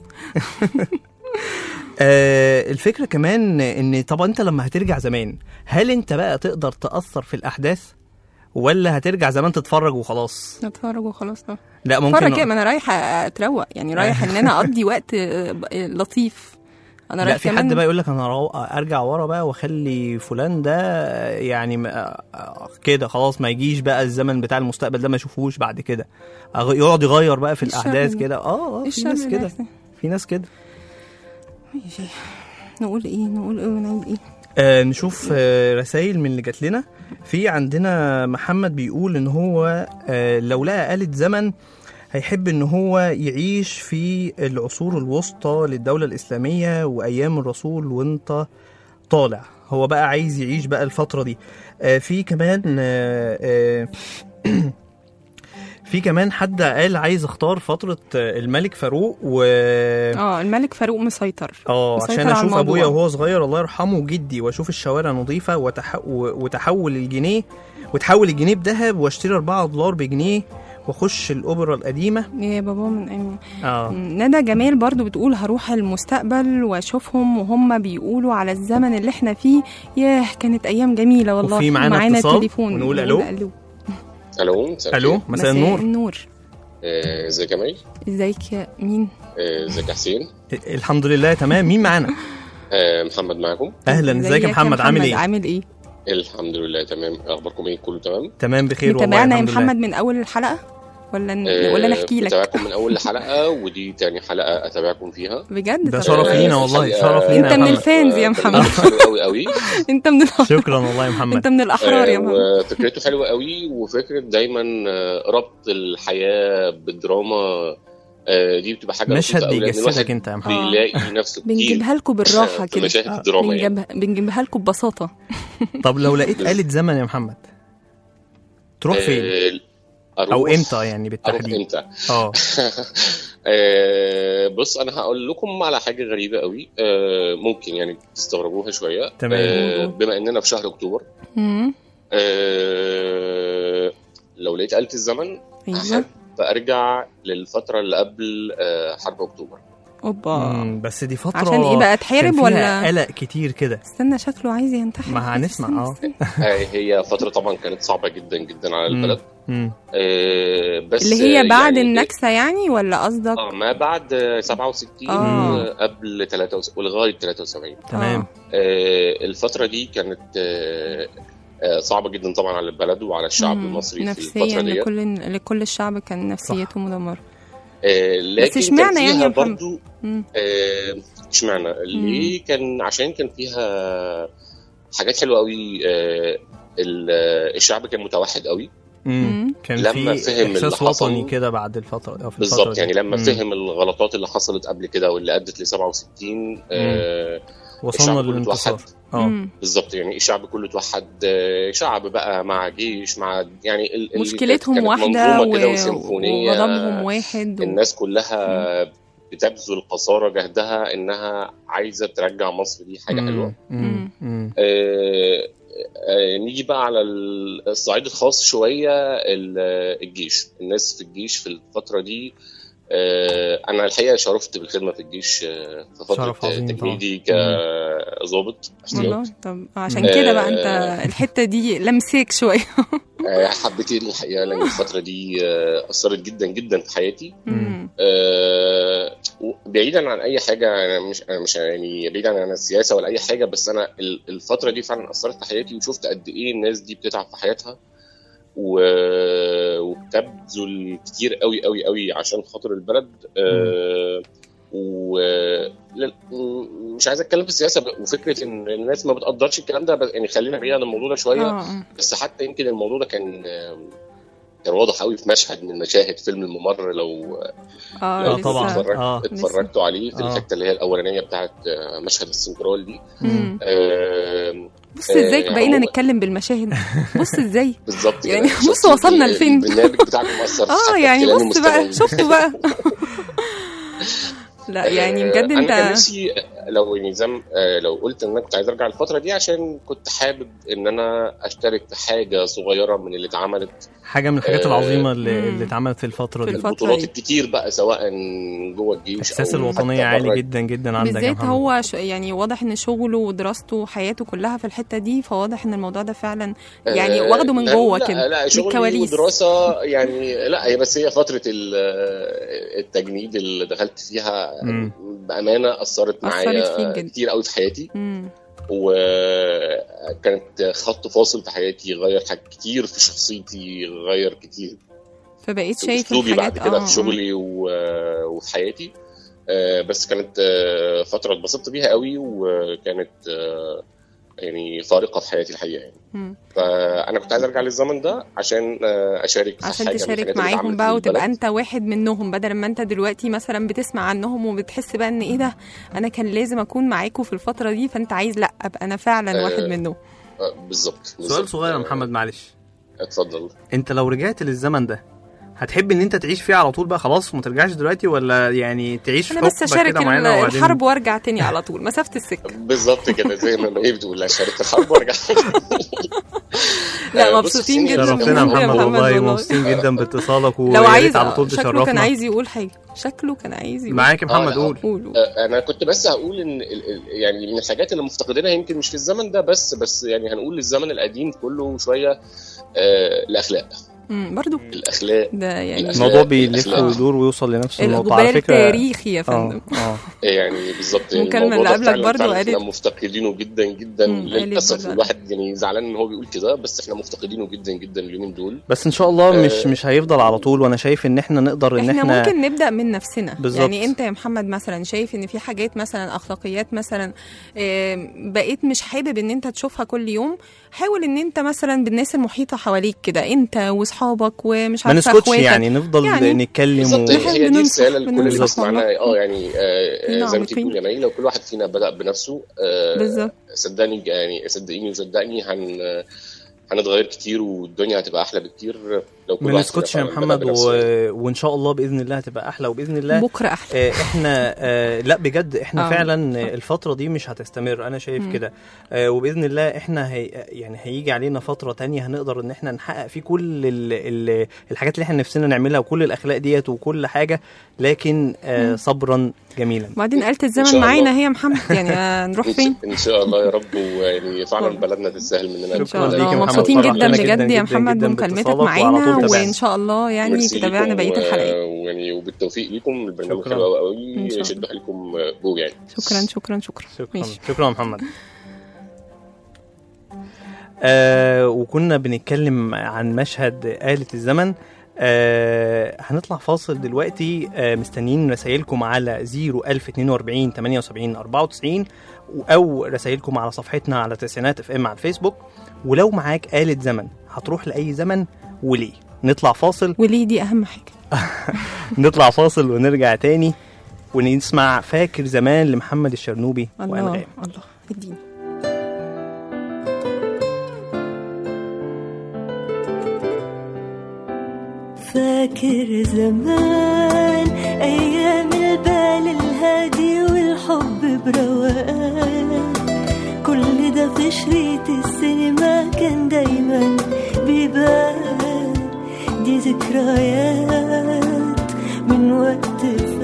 آه الفكره كمان ان طب انت لما هترجع زمان هل انت بقى تقدر تاثر في الاحداث ولا هترجع زمان تتفرج وخلاص نتفرج وخلاص اه لا ممكن اتفرج ايه ما انا رايحه اتروق يعني رايح ان انا اقضي وقت آه، ب- آه، لطيف انا لا رايح في كمان حد بقى يقول لك انا رو- ارجع ورا بقى واخلي فلان ده يعني ما- كده خلاص ما يجيش بقى الزمن بتاع المستقبل ده ما اشوفوش بعد كده أغ- يقعد يغير بقى في إيه الشر الاحداث ده؟ كده اه اه إيه في الشر ناس ده كده أصلاً؟ في ناس كده ماشي نقول ايه نقول ايه ونعمل ايه آه نشوف آه رسائل من اللي جات لنا في عندنا محمد بيقول ان هو آه لو لقى آلة زمن هيحب ان هو يعيش في العصور الوسطى للدولة الإسلامية وأيام الرسول وانت طالع هو بقى عايز يعيش بقى الفترة دي آه في كمان آه آه في كمان حد قال عايز اختار فترة آه، الملك فاروق و اه الملك فاروق مسيطر اه مسيطر عشان على اشوف الموضوع. ابويا وهو صغير الله يرحمه وجدي واشوف الشوارع نظيفه وتح... و- وتحول الجنيه وتحول الجنيه بذهب واشتري 4 دولار بجنيه واخش الاوبرا القديمه يا بابا من أيوة. اه ندى جمال برضو بتقول هروح المستقبل واشوفهم وهم بيقولوا على الزمن اللي احنا فيه ياه كانت ايام جميله والله وفي معانا اتصال تليفون ونقول نقول ألو. الو مساء الو الخير. مساء النور النور آه، ازيك يا مي ازيك يا مين آه، ازيك يا حسين الحمد لله تمام مين معانا آه، محمد معاكم اهلا ازيك يا محمد عامل ايه عامل ايه الحمد لله تمام اخباركم ايه كله تمام تمام بخير والله متابعنا يا الحمد محمد لله من اول الحلقه ولا ن... آه، ولا نحكي لك بتابعكم من اول حلقه ودي تاني حلقه اتابعكم فيها بجد ده طب- شرف لينا والله شرف لينا انت يا من محمد. الفانز يا محمد حلو قوي قوي انت من الأحرار. شكرا والله يا محمد انت من الاحرار يا آه، محمد وفكرته حلوه قوي وفكره دايما آه، ربط الحياه بالدراما آه، دي بتبقى حاجه مشهد لطيفة قوي، لأن بيجسدك الواحد انت يا محمد. بيلاقي نفسه كتير بنجيبها لكم بالراحه في كده مشاهد الدراما يعني. بنجيبها بنجيبها لكم ببساطه طب لو لقيت آلة زمن يا محمد تروح فين آه، أروح او امتى يعني اروح بالتحديد امتى اه آه، بص انا هقول لكم على حاجه غريبه قوي آه، ممكن يعني تستغربوها شويه تمام. آه، بما اننا في شهر اكتوبر مم. آه، لو لقيت آلة الزمن ايوه احب ارجع للفتره اللي قبل آه، حرب اكتوبر اوبا مم، بس دي فتره عشان ايه بقى تحارب كان فيها ولا قلق كتير كده استنى شكله عايز ينتحر ما هنسمع اه آه، هي فتره طبعا كانت صعبه جدا جدا على مم. البلد مم. آه، بس اللي هي بعد يعني النكسه يعني ولا قصدك اه ما بعد آه، 67 آه. آه، قبل 73 ولغايه 73 تمام آه، الفترة دي كانت آه، آه، صعبة جدا طبعا على البلد وعلى الشعب مم. المصري في نفسيا الفترة دي لكل لكل الشعب كان نفسيته مدمره آه، لكن اشمعنى كان يعني فيها يا محمد؟ برضو مم. آه، اشمعنى ليه كان عشان كان فيها حاجات حلوة قوي آه، ال- آه، الشعب كان متوحد قوي مم. كان لما في فهم اللي احساس حصل- وطني كده بعد الفتره أو في الفترة بالظبط دي. يعني لما مم. فهم الغلطات اللي حصلت قبل كده واللي ادت ل 67 آه، وصلنا الشعب كله للانتصار اتوحد. اه مم. بالظبط يعني الشعب كله اتوحد آه، شعب بقى مع جيش مع يعني ال- ال- مشكلتهم كانت واحده منظومة كده و- وسيمفونية. وغضبهم واحد و... الناس كلها بتبذل قصارى جهدها انها عايزه ترجع مصر دي حاجه حلوه مم. مم. آه، آه، نيجي بقى على ال- الصعيد الخاص شويه ال- الجيش الناس في الجيش في الفتره دي آه، انا الحقيقه شرفت بالخدمه في الجيش آه، في فتره شرف عظيم طبعاً. تجنيدي كظابط والله احتياط طب عشان كده بقى انت آه. الحته دي لمساك شويه آه، حبيتين الحقيقه لان الفتره دي آه، اثرت جدا جدا في حياتي مم. آه، بعيدا عن اي حاجه انا مش انا مش يعني بعيدا عن السياسه ولا اي حاجه بس انا ال- الفتره دي فعلا اثرت في حياتي وشفت قد ايه الناس دي بتتعب في حياتها و- وبتبذل كتير قوي قوي قوي عشان خاطر البلد آه، و لا- م- مش عايز اتكلم في السياسه ب- وفكره ان الناس ما بتقدرش الكلام ده بس يعني خلينا بعيد عن الموضوع ده شويه آه. بس حتى يمكن الموضوع ده كان كان واضح قوي في مشهد من مشاهد فيلم الممر لو اه لو لسه. طبعاً. اتفرجت آه. اتفرجتوا عليه في آه. الحته اللي هي الاولانيه بتاعت آه، مشهد السنترال دي مم. آه، بص ازاي آه، بقينا هو- نتكلم بالمشاهد بص ازاي بالظبط يعني كده. بص شفتي وصلنا لفين البرنامج بتاعكم اثر في اه حتى يعني كلامي بص بقى مستوعب. شفتوا بقى لا يعني بجد انا كان انت نفسي لو يعني زي ما- آه، لو قلت ان انا كنت عايز ارجع الفتره دي عشان كنت حابب ان انا اشترك في حاجه صغيره من اللي اتعملت حاجه من الحاجات آه، العظيمه اللي, مم. اللي اتعملت في الفتره في دي الفترة البطولات دي. الكتير بقى سواء جوه الجيش احساس أو الوطنيه حتى عالي بره جدا جدا عندك يا بالذات محمد هو ش... يعني واضح ان شغله ودراسته وحياته كلها في الحته دي فواضح ان الموضوع ده فعلا يعني آه، واخده من لا- جوه لا كده لا من شغلي الكواليس ودراسه يعني لا هي بس هي فتره ال- التجنيد اللي دخلت فيها مم. بامانه اثرت أثرت معايا فيك جدا. كتير قوي في حياتي مم. وكانت خط فاصل في حياتي غير حاجات كتير في شخصيتي غير كتير فبقيت في شايف اسلوبي بعد الحاجات كده في شغلي و- وفي حياتي آه، بس كانت آه، فتره اتبسطت بيها قوي وكانت آه، يعني فارقه في حياتي الحقيقه يعني مم. فانا كنت عايز ارجع للزمن ده عشان آه، اشارك في عشان حاجة من الحاجات تشارك اللي معاهم اتعملت بقى في وتبقى البلد. انت واحد منهم بدل ما انت دلوقتي مثلا بتسمع عنهم وبتحس بقى ان ايه ده انا كان لازم اكون معاكم في الفتره دي فانت عايز لا ابقى انا فعلا آه، واحد منهم آه، بالظبط سؤال بالظبط. صغير يا آه، محمد معلش اتفضل انت لو رجعت للزمن ده هتحب ان انت تعيش فيه على طول بقى خلاص وما ترجعش دلوقتي ولا يعني تعيش انا في بس حقبه اشارك كده معينه ال- وبعدين الحرب وارجع تاني على طول مسافه السكه بالظبط كده زي ما ايه بتقول اشارك في الحرب وارجع لا آه، بص، مبسوطين سنين جدا شرفتنا يا بوجودك يا محمد والله والله. مبسوطين جدا باتصالك لو ويا عايز ريت على طول شكله كان تشرفنا عايز يقول حاجه شكله كان عايز يقول معاك يا محمد آه، قول قول قول. آه، انا كنت بس هقول ان ال- ال- يعني من الحاجات اللي مفتقدينها يمكن مش في الزمن ده بس بس يعني هنقول الزمن القديم كله شويه آه، الاخلاق مم، برضو الاخلاق ده يعني الأخلاق- الموضوع بيلف الأخلاق. ويدور ويوصل لنفس النقطه على الاقبال فكره تاريخي يا اه فندم اه يعني بالظبط يعني المكالمة الموضوع اللي ده قبلك فعلاً- برضو فعلاً قالت- احنا مفتقدينه جدا جدا مم، قالت للاسف برضو. الواحد يعني زعلان ان هو بيقول كده بس احنا مفتقدينه جدا جدا اليومين دول بس ان شاء الله آه. مش مش هيفضل على طول وانا شايف ان احنا نقدر ان احنا احنا ممكن نبدا من نفسنا بالظبط. يعني انت يا محمد مثلا شايف ان في حاجات مثلا اخلاقيات مثلا آم، بقيت مش حابب ان انت تشوفها كل يوم حاول ان انت مثلا بالناس المحيطه حواليك كده انت واصحابك ومش ما عارفه نسكتش اخواتك يعني نفضل يعني نتكلم بالظبط و... نحب هي دي ننصح، رساله لكل اللي بننصح بيسمعنا والله. اه يعني آه، آه، زي ما نعم، انت بتقول يا مي لو كل واحد فينا بدا بنفسه آه، بالظبط صدقني يعني صدقيني وصدقني هن هنتغير كتير والدنيا هتبقى احلى بكتير لو كل ما واحد فينا نسكتش يا فعلاً بدأ محمد و... بنفسه يعني. وان شاء الله باذن الله هتبقى احلى وباذن الله بكره احلى آه، احنا آه، لا بجد احنا آه. فعلا آه، الفتره دي مش هتستمر انا شايف مم. كده آه، وباذن الله احنا هي يعني هيجي علينا فتره تانية هنقدر ان احنا نحقق فيه كل ال ال الحاجات اللي احنا نفسنا نعملها وكل الاخلاق ديت وكل حاجه لكن آه، مم. صبرا جميلا وبعدين آلة إن الزمن شاء الله. معانا هي يا محمد يعني آه، نروح إن فين شاء- ان شاء الله يا رب ويعني فعلا بلدنا تستاهل مننا ان شاء شكراً ليك الله يا محمد. مبسوطين فرحنا جدا جداً بجد يا جداً محمد جداً بمكالمتك باتصالك وعلى معانا طول وان تابعنا. شاء الله يعني ميرسي تتابعنا ليكم، بقيه الحلقات آه، ويعني وبالتوفيق ليكم البرنامج شكراً. حلو إن قوي شاء شدوا حيلكم آه، جو يعني شكرا شكرا شكرا شكرا ماشي. شكرا يا محمد آه وكنا بنتكلم عن مشهد آلة الزمن آه هنطلع فاصل دلوقتي آه مستنيين رسائلكم على 01042 78 94 او رسائلكم على صفحتنا على تسعينات اف ام على الفيسبوك ولو معاك آلة زمن هتروح لأي زمن وليه نطلع فاصل وليه دي اهم حاجه نطلع فاصل ونرجع تاني ونسمع فاكر زمان لمحمد الشرنوبي الله وأنغام الله اديني فاكر زمان أيام البال الهادي والحب بروقان كل ده في شريط السينما كان دايما بيبان دي ذكريات من وقت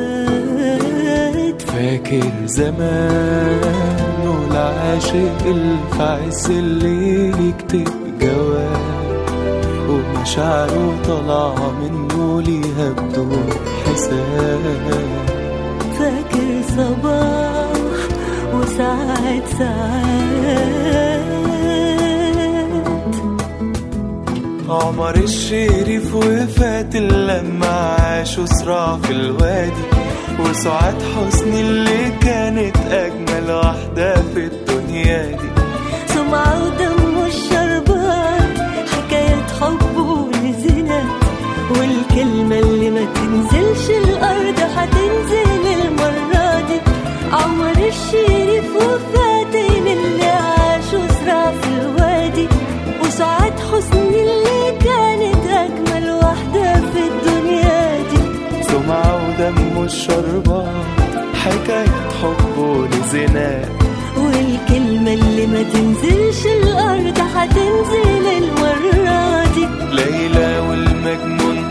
فات فاكر زمان والعاشق اللي في عز الليل يكتب جواب ومشاعره طالعة منه ليها بدون حساب فاكر صباح وساعات ساعات عمر الشريف وفاتن لما عاشوا صراع في الوادي وسعاد حسني اللي كانت أجمل واحدة في الدنيا دي سمعة ودم الشربات حكاية حب ولزنات والكلمة اللي ما تنزلش الأرض هتنزل المرة دي عمر الشريف وفاتن اللي عاشوا صراع في الوادي وسعاد حسني اللي كانت أجمل واحدة في الدنيا دي سمعة ودم الشربات حكاية حب ولزنات والكلمة اللي ما تنزلش الأرض هتنزل المرة دي ليلى والمجنون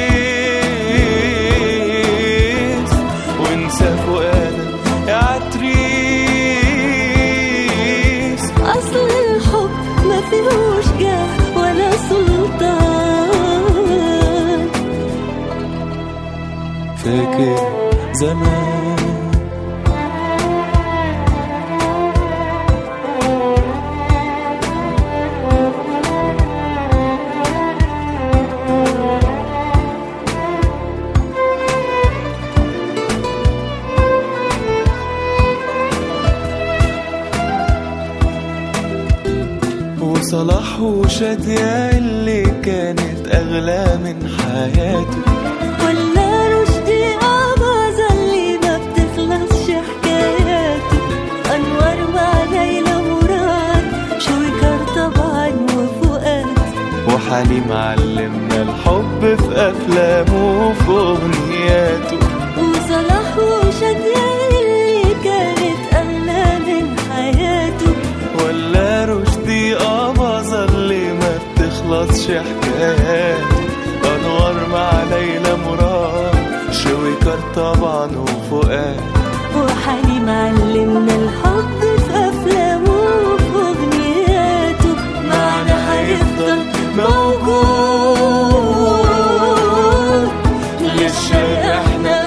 قيس وانسى فؤادك يا عتريس أصل الحب ما فيهوش جاه ولا سلطان فاكر زمان وصلاح وشادية اللي كانت أغلى من حياته ولا رشدي أباظة اللي ما بتخلصش حكاياته أنوار مع ليلى مراد شويكار طبعا وفؤاد وحليم علمنا الحب في أفلامه وفي أغنياته وصلاح وشادية اللي كانت أغلى من حياته ولا رشدي أباظة اللي ما بتخلصش حكاياته أنوار مع ليلى مراد شويكار طبعا وفؤاد وحليم علمنا الحب في أفلامه وفي أغنياته معنا هيفضل موجود للشرق احنا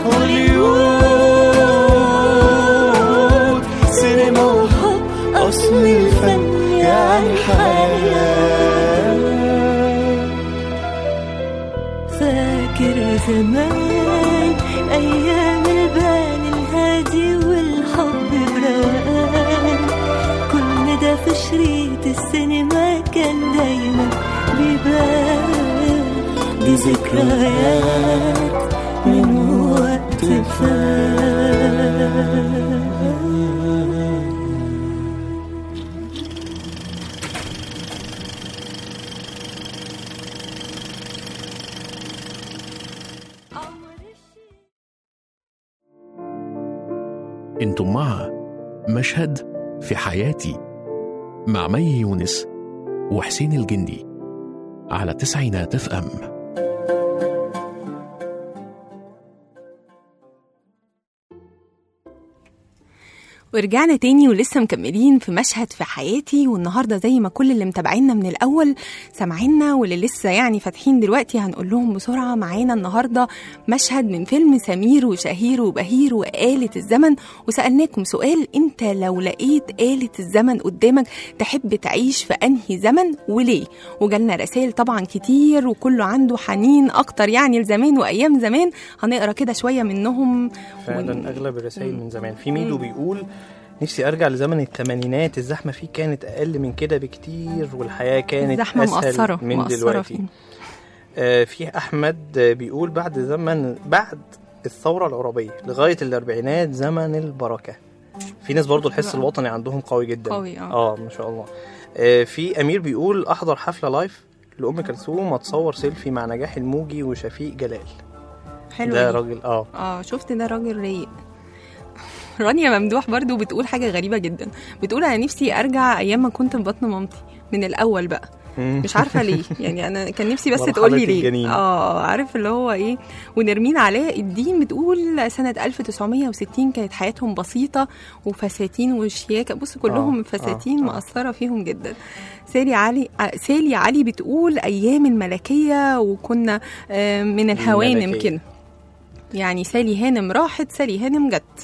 هوليوود سينما وحب أصل الفن يعني حياة فاكر زمان أيام البال الهادي والحب بروقان كل ده في شريط السينما كان دايما بيبان دي ذكريات من وقت فات انتم مع مشهد في حياتي مع مي يونس وحسين الجندي على تسعينات اف ام ورجعنا تاني ولسه مكملين في مشهد في حياتي والنهارده زي ما كل اللي متابعينا من الاول سامعينا واللي لسه يعني فاتحين دلوقتي هنقول لهم بسرعه معانا النهارده مشهد من فيلم سمير وشهير وبهير وآلة الزمن وسألناكم سؤال انت لو لقيت آلة الزمن قدامك تحب تعيش في انهي زمن وليه وجالنا رسائل طبعا كتير وكله عنده حنين اكتر يعني لزمان وايام زمان هنقرا كده شويه منهم فعلا اغلب الرسائل من زمان في ميدو بيقول نفسي ارجع لزمن الثمانينات الزحمه فيه كانت اقل من كده بكتير والحياه كانت زحمة اسهل مقصرة من مقصرة دلوقتي فيه. آه في احمد آه، بيقول بعد زمن بعد الثوره العربيه لغايه الاربعينات زمن البركه في ناس برضو الحس بقى. الوطني عندهم قوي جدا قوي، آه. اه ما شاء الله آه في امير بيقول احضر حفله لايف لام كلثوم اتصور سيلفي مع نجاح الموجي وشفيق جلال حلو ده دي. راجل اه اه شفت ده راجل رايق رانيا ممدوح برضو بتقول حاجة غريبة جدا بتقول أنا نفسي أرجع أيام ما كنت في بطن مامتي من الأول بقى مش عارفة ليه يعني أنا كان نفسي بس مرحلة تقولي ليه الجنين. اه عارف اللي هو ايه ونرمين علاء الدين بتقول سنة 1960 كانت حياتهم بسيطة وفساتين وشياكة بص كلهم آه، فساتين آه، آه. مأثرة فيهم جدا سالي علي آه، سالي علي بتقول أيام الملكية وكنا آه، من الهوانم الملكية. كده يعني سالي هانم راحت سالي هانم جت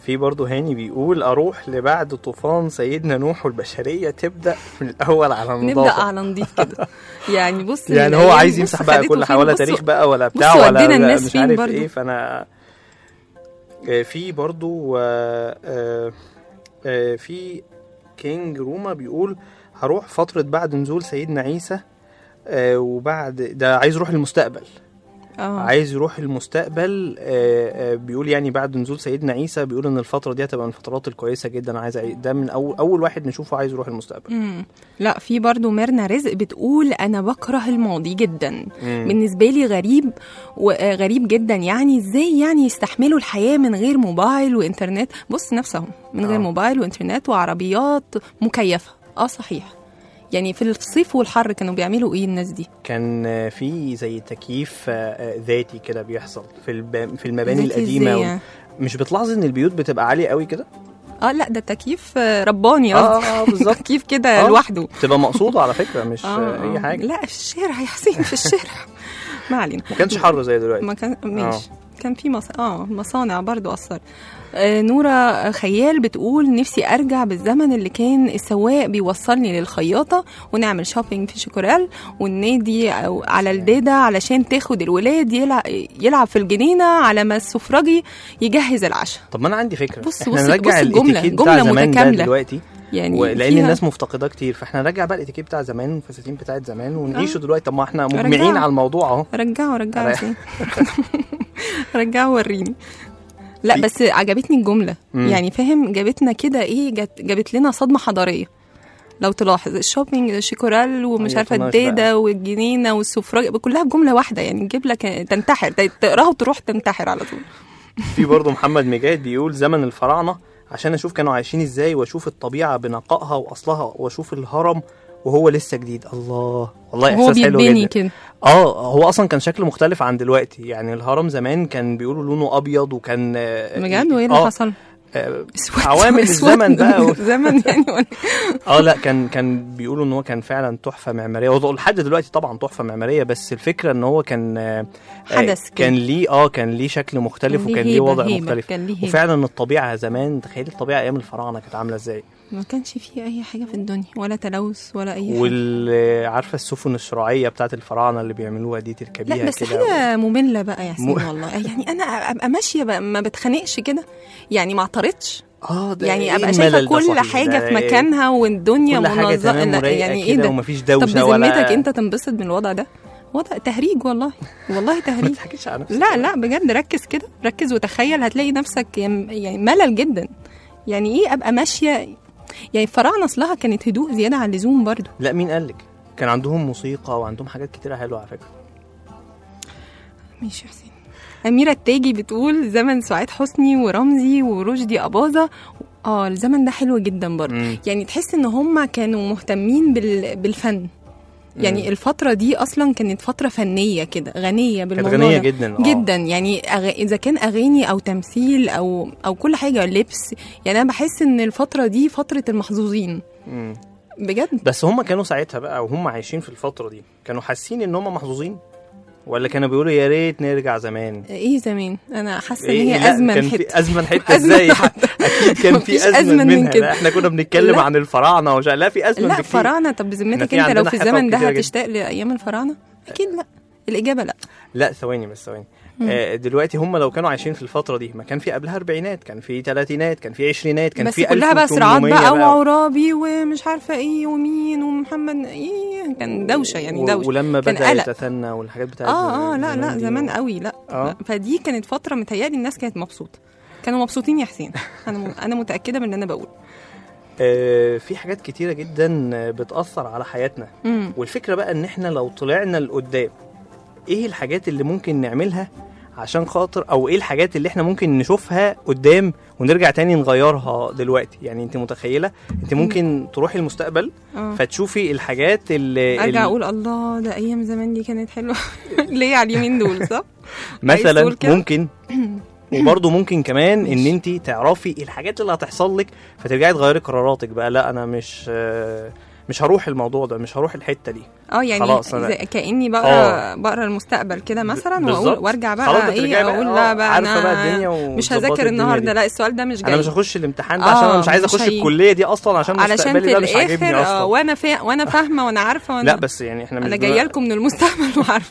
في برضه هاني بيقول اروح لبعد طوفان سيدنا نوح والبشريه تبدا من الاول على نبدا النظافه على نضيف كده يعني بص يعني هو الأيام عايز بص يمسح بقى خدته كل فين، حاجه ولا بص- تاريخ بقى ولا بتاع بص ولا ودينا الناس مش فين عارف برضو. ايه فانا آه، في برضو آه، آه، آه، في كينج روما بيقول هروح فترة بعد نزول سيدنا عيسى آه، وبعد ده عايز يروح المستقبل اه عايز يروح المستقبل آه، آه، بيقول يعني بعد نزول سيدنا عيسى بيقول ان الفترة دي هتبقى من الفترات الكويسة جدا عايز أعي- ده من اول اول واحد نشوفه عايز يروح المستقبل مم. لا في برضو ميرنا رزق بتقول انا بكره الماضي جدا مم. بالنسبه لي غريب وغريب جدا يعني ازاي يعني يستحملوا الحياه من غير موبايل وانترنت بص نفسهم من غير آه. موبايل وانترنت وعربيات مكيفه اه صحيح يعني في الصيف والحر كانوا بيعملوا ايه الناس دي كان آه، في زي تكييف آه، آه، ذاتي كده بيحصل في الب... في المباني ذاتي القديمه إزاي و... يعني؟ مش بتلاحظ ان البيوت بتبقى عاليه قوي كده اه لا ده تكييف آه، رباني اه قصدي اه بالظبط تكييف كده آه، لوحده بتبقى مقصوده على فكره مش آه، آه. اي آه. حاجه لا في الشارع يا حسين في الشارع ما علينا ما كانش حر زي دلوقتي ما كان ماشي كان في مص... اه مصانع برضو اثر آه نورة خيال بتقول نفسي ارجع بالزمن اللي كان السواق بيوصلني للخياطة ونعمل شوبينج في شوكورال والنادي أو على الدادا علشان تاخد الولاد يلعب, يلعب في الجنينة على ما السفرجي يجهز العشاء طب ما انا عندي فكره بص- احنا بص- نرجع بص الجملة، الاتيكيت بتاع جملة زمان ده متكاملة. دلوقتي يعني ولان فيها- الناس مفتقداه كتير فاحنا نرجع بقى الاتيكيت بتاع زمان والفساتين بتاعت زمان ونعيشه آه. دلوقتي طب ما احنا رجعوا. مجمعين على الموضوع اهو رجعوا رجعوا أنا- زين. رجعوا وريني لا في- بس عجبتني الجمله مم. يعني فاهم جابتنا كده ايه جت جابت لنا صدمه حضاريه لو تلاحظ الشوبينج شيكورال ومش أيوة، عارفه طناش الداده بقى. والجنينه والسفراج كلها في جمله واحده يعني تجيب لك تنتحر تقراها وتروح تنتحر على طول في برضه محمد مجاهد بيقول زمن الفراعنه عشان اشوف كانوا عايشين ازاي واشوف الطبيعه بنقائها واصلها واشوف الهرم وهو لسه جديد الله والله وهو احساس حلو بيتبني جدا كده اه هو اصلا كان شكله مختلف عن دلوقتي يعني الهرم زمان كان بيقولوا لونه ابيض وكان آه، بجد وايه اللي آه، حصل؟ آه، اسود عوامل اسود الزمن بقى و... زمن يعني ولا اه لا كان كان بيقولوا ان هو كان فعلا تحفه معماريه هو لحد دلوقتي طبعا تحفه معماريه بس الفكره ان هو كان آه، آه، حدث كده. كان ليه اه كان ليه شكل مختلف كان ليه وكان ليه هيبة- وضع هيبة، مختلف كان ليه هيبة. وفعلا الطبيعه زمان تخيل الطبيعه ايام الفراعنه كانت عامله ازاي ما كانش فيه اي حاجه في الدنيا ولا تلوث ولا اي حاجه وعارفه السفن الشراعيه بتاعت الفراعنه اللي بيعملوها دي تركبيها لا بس كده حاجه ممله بقى يا حسين م- والله يعني انا ابقى ماشيه بقى ما بتخانقش كده يعني ما اعترضش اه ده يعني إيه ابقى الملل شايفه ده كل صحيح؟ حاجه ده في إيه؟ مكانها والدنيا كل حاجة منظمه تمام لا، ورايقة يعني ايه كده ده ومفيش طب دوشة ولا- بذمتك انت تنبسط من الوضع ده وضع تهريج والله والله تهريج ما تحكيش على نفسك لا لا بجد ركز كده ركز وتخيل هتلاقي نفسك يم- يعني ملل جدا يعني ايه ابقى ماشيه يعني الفراعنه اصلها كانت هدوء زياده عن اللزوم برضو لا مين قال لك كان عندهم موسيقى وعندهم حاجات كتيره حلوه على فكره ماشي يا حسين أميرة التاجي بتقول زمن سعاد حسني ورمزي ورشدي أباظة اه الزمن ده حلو جدا برضه مم. يعني تحس ان هم كانوا مهتمين بال... بالفن يعني مم. الفترة دي أصلا كانت فترة فنية كده غنية بالموضوع غنية ده. جداً، آه. جدا يعني أغ... إذا كان أغاني أو تمثيل أو أو كل حاجة لبس يعني أنا بحس إن الفترة دي فترة المحظوظين مم. بجد بس هم كانوا ساعتها بقى وهم عايشين في الفتره دي كانوا حاسين ان هم محظوظين ولا كانوا بيقولوا يا ريت نرجع زمان إيه زمان أنا حاسة إن إيه هي لا، أزمن كان حتة في ازمن حته أزمن ازاي اكيد كان مفيش في ازمن, أزمن من منها كده. لا احنا كنا بنتكلم لا. عن الفراعنه وش لا في ازمن لا بكتير فراعنه طب إحنا بذمتك في انت لو عندنا في حقب الزمن ده كتيرة جداً. هتشتاق لايام الفراعنه اكيد لا الاجابه لا لا ثواني بس ثواني مم. آه دلوقتي هم لو كانوا عايشين في الفتره دي ما كان في قبلها اربعينات كان في ثلاثينات كان في عشرينات كان بس في كلها بقى صراعات 1800 بقى وعرابي ومش عارفه ايه ومين ومحمد ايه كان دوشه يعني و- دوشه ولما كان بدا قلق. يتثنى والحاجات بتاعت اه اه لا لا دي زمان و- قوي لا آه. فدي كانت فتره متهيألي الناس كانت مبسوطه كانوا مبسوطين يا حسين انا م... انا متاكده من اللي انا بقوله آه في حاجات كتيره جدا آه، بتاثر على حياتنا مم. والفكره بقى ان احنا لو طلعنا لقدام ايه الحاجات اللي ممكن نعملها عشان خاطر او ايه الحاجات اللي احنا ممكن نشوفها قدام ونرجع تاني نغيرها دلوقتي يعني انت متخيله انت ممكن تروحي المستقبل آه. فتشوفي الحاجات اللي ارجع اللي- اقول الله ده ايام زمان دي كانت حلوه ليه على اليمين دول صح عايز مثلا تقول كده؟ ممكن وبرضه ممكن كمان ان انت تعرفي الحاجات اللي هتحصل لك فترجعي تغيري قراراتك بقى لا انا مش آه، مش هروح الموضوع ده مش هروح الحته دي اه يعني خلاص أنا- زي كاني بقرا آه. بقرا المستقبل كده مثلا بالظبط. واقول وارجع خلاص بقى بترجعي ايه بقى، اقول آه، لا بقى عارفة انا بقى الدنيا مش ومظبطة هذاكر الدنيا النهارده دي. لا السؤال ده مش جاي انا مش هخش الامتحان ده آه، عشان انا مش عايز مش اخش هي- الكليه دي اصلا عشان علشان مستقبلي في ده مش عاجبني الاخر اصلا آه، وانا فا... وانا فاهمه وانا عارفه وانا لا بس يعني احنا مش انا بنبقى- جايه لكم من المستقبل وعارفه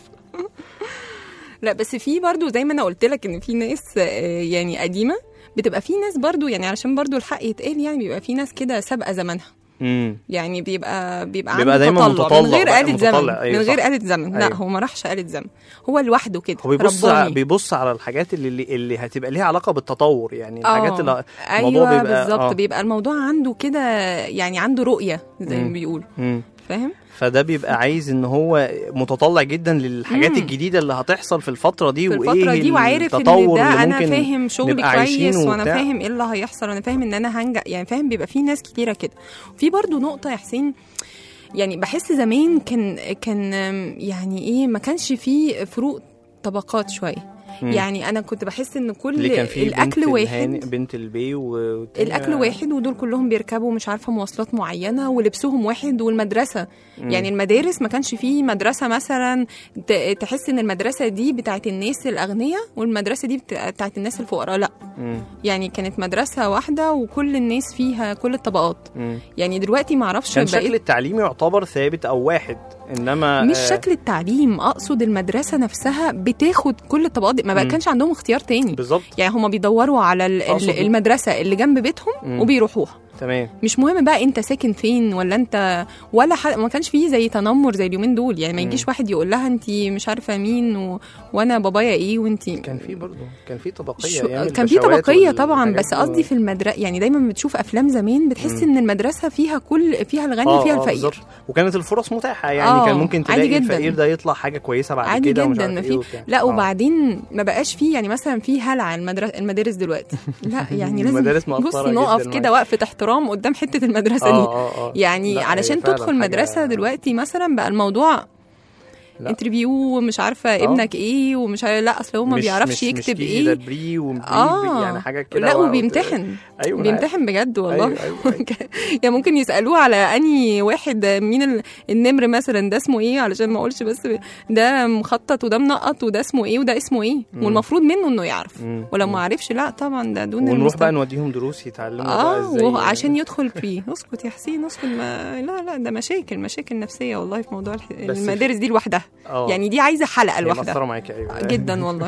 لا بس في برضو زي ما انا قلت لك ان في ناس آه، يعني قديمه بتبقى في ناس برضو يعني علشان برضو الحق يتقال يعني بيبقى في ناس كده سابقه زمانها مم. يعني بيبقى بيبقى, بيبقى عنده دايما تطلع متطلع من غير بقى، آلة زمن متطلع، أيوة من غير صح. آلة زمن لا أيوة. هو ما راحش آلة زمن هو لوحده كده هو بيبص رباني. بيبص على الحاجات اللي اللي, اللي هتبقى ليها علاقه بالتطور يعني الحاجات آه، اللي الموضوع ايوه بيبقى بالظبط آه. بيبقى الموضوع عنده كده يعني عنده رؤيه زي ما مم. بيقولوا مم. فاهم فده بيبقى عايز ان هو متطلع جدا للحاجات مم. الجديده اللي هتحصل في الفتره دي في وايه الفترة دي وعارف ان التطور ده اللي انا ممكن فاهم شغلي نبقى كويس عايشينه وانا وبتاع. فاهم ايه اللي هيحصل وانا فاهم ان انا هنجح يعني فاهم بيبقى في ناس كتيرة كده في برضو نقطة يا حسين يعني بحس زمان كان كان أم، يعني ايه ما كانش فيه فروق طبقات شوية مم. يعني انا كنت بحس ان كل اللي كان فيه الاكل بنت واحد الهاني بنت البي و... الاكل واحد ودول كلهم بيركبوا مش عارفه مواصلات معينه ولبسهم واحد والمدرسه مم. يعني المدارس ما كانش فيه مدرسه مثلا ت- تحس ان المدرسه دي بتاعت الناس الاغنياء والمدرسه دي بت- بتاعت الناس الفقراء لا مم. يعني كانت مدرسه واحده وكل الناس فيها كل الطبقات مم. يعني دلوقتي ما اعرفش كان بقيت- شكل التعليم يعتبر ثابت او واحد انما مش آه، شكل التعليم اقصد المدرسه نفسها بتاخد كل الطبقات دي ما بقى مم. كانش عندهم اختيار تاني بالظبط يعني هما بيدوروا على ال- أقصد- ال- المدرسه اللي جنب بيتهم مم. وبيروحوها تمام مش مهم بقى انت ساكن فين ولا انت ولا حد ما كانش فيه زي تنمر زي اليومين دول يعني ما مم. يجيش واحد يقول لها انت مش عارفه مين و... وانا بابايا ايه وانت كان في برضه كان في طبقيه شو... أيام كان في البشوات طبقيه طبعا والحاجات بس دي. قصدي في المدرسه يعني دايما بتشوف افلام زمان بتحس مم. ان المدرسه فيها كل فيها الغني آه، وفيها آه، الفقير بالظبط. وكانت الفرص متاحه يعني آه، كان ممكن عادي تلاقي جداً. الفقير ده يطلع حاجه كويسه بعد عادي كده ومش جدا عارف ما إيه في وبتاع. لا آه. وبعدين ما بقاش فيه يعني مثلا في هلع المدرسه المدارس دلوقتي لا يعني لازم المدارس بص مقطرة نقف جداً كده وقفه احترام قدام حته المدرسه آه، دي آه، آه. يعني لا، هي علشان فعلاً تدخل حاجة- مدرسه دلوقتي مثلا بقى الموضوع لا. انترفيو ومش عارفه ابنك ايه ومش عارفه لا اصل هو ما مش- بيعرفش مش- يكتب مش ايه بري ومبري اه يعني حاجه كده لا و- وبيمتحن ايوه أنا عارف. بيمتحن بجد والله أيوة، أيوة، يعني ممكن يسالوه على اني واحد مين ال- النمر مثلا ده اسمه ايه علشان ما اقولش بس ده مخطط وده منقط وده اسمه ايه وده اسمه ايه مم. والمفروض منه انه يعرف مم. ولو ما عرفش لا طبعا ده دون ونروح المستوى. بقى نوديهم دروس يتعلموا بقى اه ازاي وهو عشان يدخل بري اسكت يا حسين اسكت ما لا لا ده مشاكل مشاكل نفسيه والله في موضوع الح... بس المدارس دي لوحدها آه. يعني دي عايزه حلقه هي لوحدها مأثرة معاكي ايوه جدا والله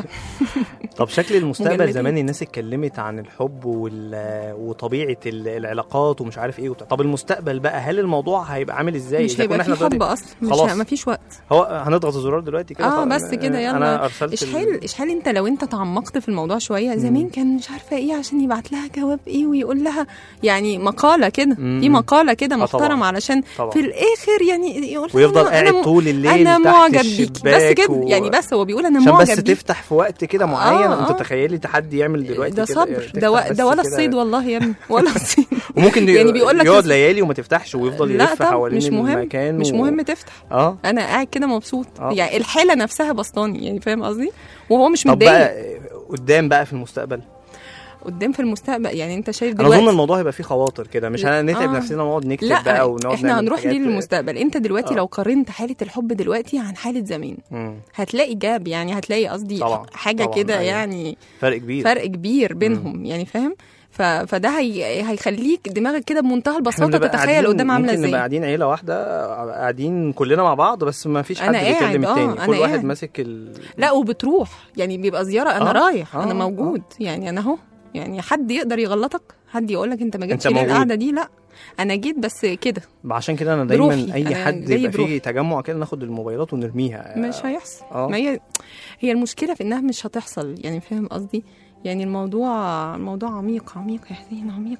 طب شكل المستقبل مجلدين. زمان الناس اتكلمت عن الحب وال... وطبيعه ال- العلاقات ومش عارف ايه وبتاع طب المستقبل بقى هل الموضوع هيبقى عامل ازاي مش إذا هيبقى كنا في إحنا حب دلوقتي- اصلا مش خلاص ما فيش وقت هو هنضغط الزرار دلوقتي كده اه خلاص. بس كده يلا انا ارسلت اشحال اشحال انت لو انت تعمقت في الموضوع شويه زمان كان مش عارفه ايه عشان يبعت لها جواب ايه ويقول لها يعني مقاله كده مم. في مقاله كده آه محترمه طبعا. علشان طبعا. في الاخر يعني يقول لها ويفضل أنا- قاعد أنا م- طول الليل انا تحت معجب بيكي بس الشباك كده و- يعني بس هو بيقول انا عشان بس معجب بيكي تفتح في وقت كده معين آه، انت آه. تخيلي حد يعمل دلوقتي ده كده صبر تفتح ده و... بس ده ولا كده. الصيد والله يا ابني ولا الصيد وممكن يعني بيقول لك يقعد ليالي وما تفتحش ويفضل لا يلف طبعا حوالين مش مهم المكان مش و... مهم تفتح اه انا قاعد كده مبسوط آه. يعني الحاله نفسها بسطاني يعني فاهم قصدي وهو مش طب متضايق بقى قدام بقى في المستقبل قدام في المستقبل يعني انت شايف انا دلوقتي اظن الموضوع هيبقى فيه خواطر كده مش هنتعب آه. نفسنا ونقعد نكتب لا بقى ونقعد احنا نعمل هنروح حاجات- ليه للمستقبل انت دلوقتي آه. لو قارنت حاله الحب دلوقتي عن حاله زمان مم. هتلاقي جاب يعني هتلاقي قصدي طبعا، حاجه طبعا، كده أيوة. يعني فرق كبير فرق كبير بينهم يعني فاهم ف... فده هي... هيخليك دماغك كده بمنتهى احنا البساطه بنبقى تتخيل قاعدين- قدام عامله ممكن نبقى ازاي قاعدين عيله واحده قاعدين كلنا مع بعض بس ما فيش حد أنا قاعد، بيكلم آه، التاني أنا كل واحد قاعد. ماسك ال... لا وبتروح يعني بيبقى زياره انا آه، رايح آه، انا آه. موجود يعني انا اهو يعني حد يقدر يغلطك حد يقول لك انت ما جيتش ليه موجود. القعده دي لا انا جيت بس كده عشان كده انا دايما بروحي، اي أنا حد جاي يبقى بروحي. فيه تجمع كده ناخد الموبايلات ونرميها مش هيحصل آه. ما هي هي المشكله في انها مش هتحصل يعني فاهم قصدي يعني الموضوع الموضوع عميق عميق يا حسين عميق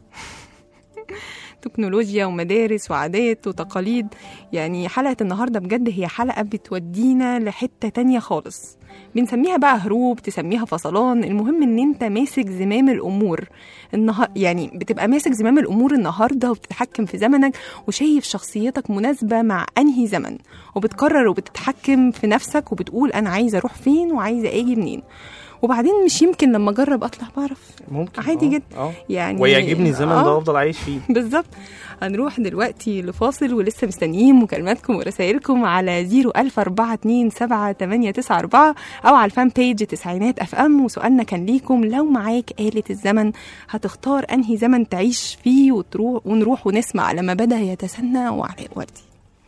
تكنولوجيا ومدارس وعادات وتقاليد يعني حلقة النهاردة بجد هي حلقة بتودينا لحتة تانية خالص بنسميها بقى هروب تسميها فصلان المهم ان انت ماسك زمام الامور النهار يعني بتبقى ماسك زمام الامور النهارده وبتتحكم في زمنك وشايف شخصيتك مناسبه مع انهي زمن وبتقرر وبتتحكم في نفسك وبتقول انا عايزه اروح فين وعايزه اجي منين وبعدين مش يمكن لما اجرب اطلع بعرف ممكن عادي آه، جدا آه. يعني ويعجبني الزمن ده آه. وافضل عايش فيه بالظبط هنروح دلوقتي لفاصل ولسه مستنيين مكالماتكم ورسائلكم على 004278994 او على الفان بيج تسعينات اف ام وسؤالنا كان ليكم لو معاك آلة الزمن هتختار انهي زمن تعيش فيه وتروح ونروح ونسمع لما بدا يتسنى وعلاء وردي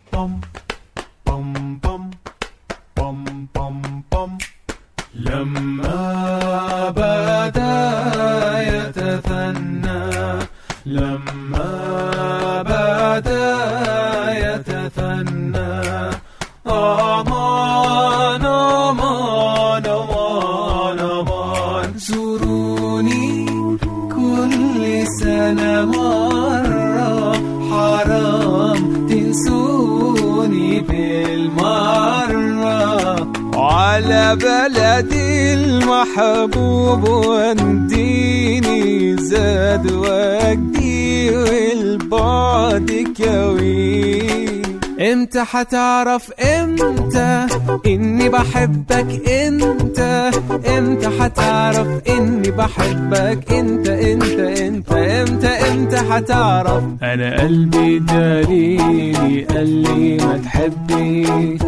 لما بدا يتثنى لما بدا يتثنى أمان أمان أمان أمان زوروني كل سنة مرة حرام تنسوني بالمرة على بلدي المحبوب وانديني زاد وجدي والبعد كوي امتى حتعرف امتى اني بحبك انت امتى حتعرف اني بحبك انت انت انت امتى امتى حتعرف انا قلبي داريني قال لي ما تحبني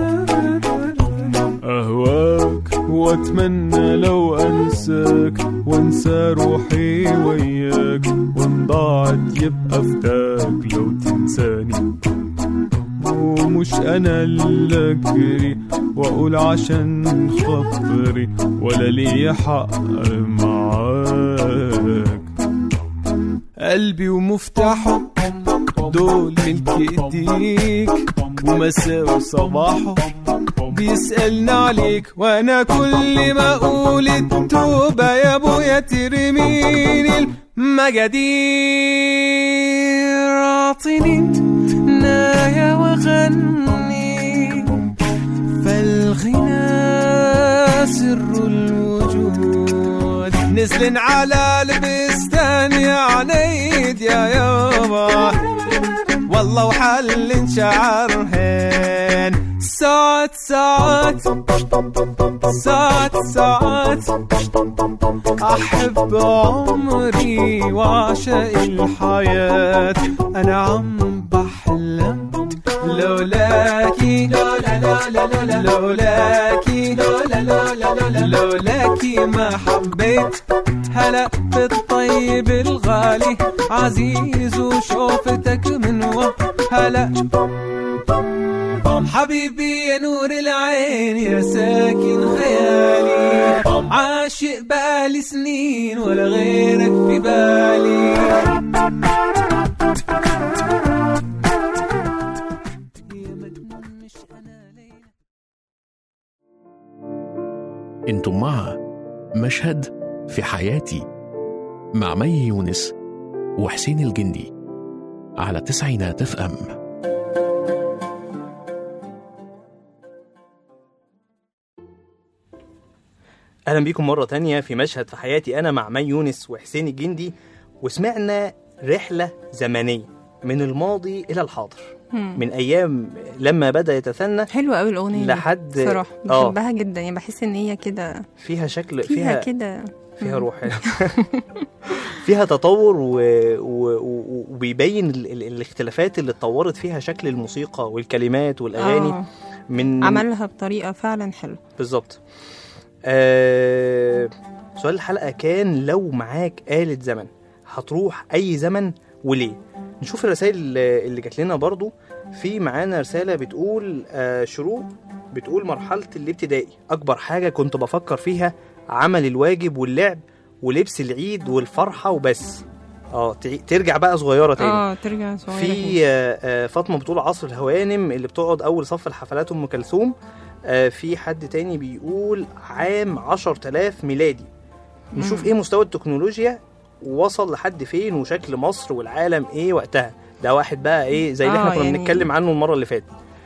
أهواك وأتمنى لو أنساك وأنسى روحي وياك وإن ضاعت يبقى فداك لو تنساني ومش أنا اللي أجري وأقول عشان خاطري ولا لي حق معاك قلبي ومفتاحه دول ملك ايديك ومساء وصباحه بيسألني عليك وانا كل ما اقول التوبة يا ابويا ترميني المجادير اعطيني نايا وغني فالغنى سر الوجود نزلن على البستان يا عنيد يا يابا والله وحل شعرهن ساعات ساعات ساعات ساعات أحب عمري وأعشق الحياة أنا عم بحلم لولاكي لولا لولا لولا لولاكي لولا لولا لولا لولاكي ما حبيت هلا بالطيب الغالي عزيز وشوفتك من هلا حبيبي يا نور العين يا ساكن خيالي عاشق بقالي سنين ولا غيرك في بالي انتم مع مشهد في حياتي مع مي يونس وحسين الجندي على تسعينات اف ام اهلا بيكم مره تانية في مشهد في حياتي انا مع مي يونس وحسين الجندي وسمعنا رحله زمنيه من الماضي الى الحاضر مم. من ايام لما بدا يتثنى حلوه قوي الاغنيه دي لحد صراحه اه بحبها جدا يعني بحس ان هي كده فيها شكل فيها فيها كده فيها روح فيها تطور و... و... و... وبيبين ال... ال... الاختلافات اللي اتطورت فيها شكل الموسيقى والكلمات والاغاني آه. من عملها بطريقه فعلا حلوه بالظبط آه... سؤال الحلقه كان لو معاك آلة زمن هتروح اي زمن وليه نشوف الرسائل اللي اللي جات لنا برضو في معانا رساله بتقول آه شروق بتقول مرحله الابتدائي اكبر حاجه كنت بفكر فيها عمل الواجب واللعب ولبس العيد والفرحه وبس اه تعي- ترجع بقى صغيره تاني اه ترجع صغيره في آه، آه، فاطمه بتقول عصر الهوانم اللي بتقعد اول صف الحفلات ام كلثوم آه، في حد تاني بيقول عام 10000 ميلادي نشوف مم. ايه مستوى التكنولوجيا وصل لحد فين وشكل مصر والعالم ايه وقتها ده واحد بقى ايه زي اللي آه، احنا كنا يعني- بنتكلم عنه المره اللي فاتت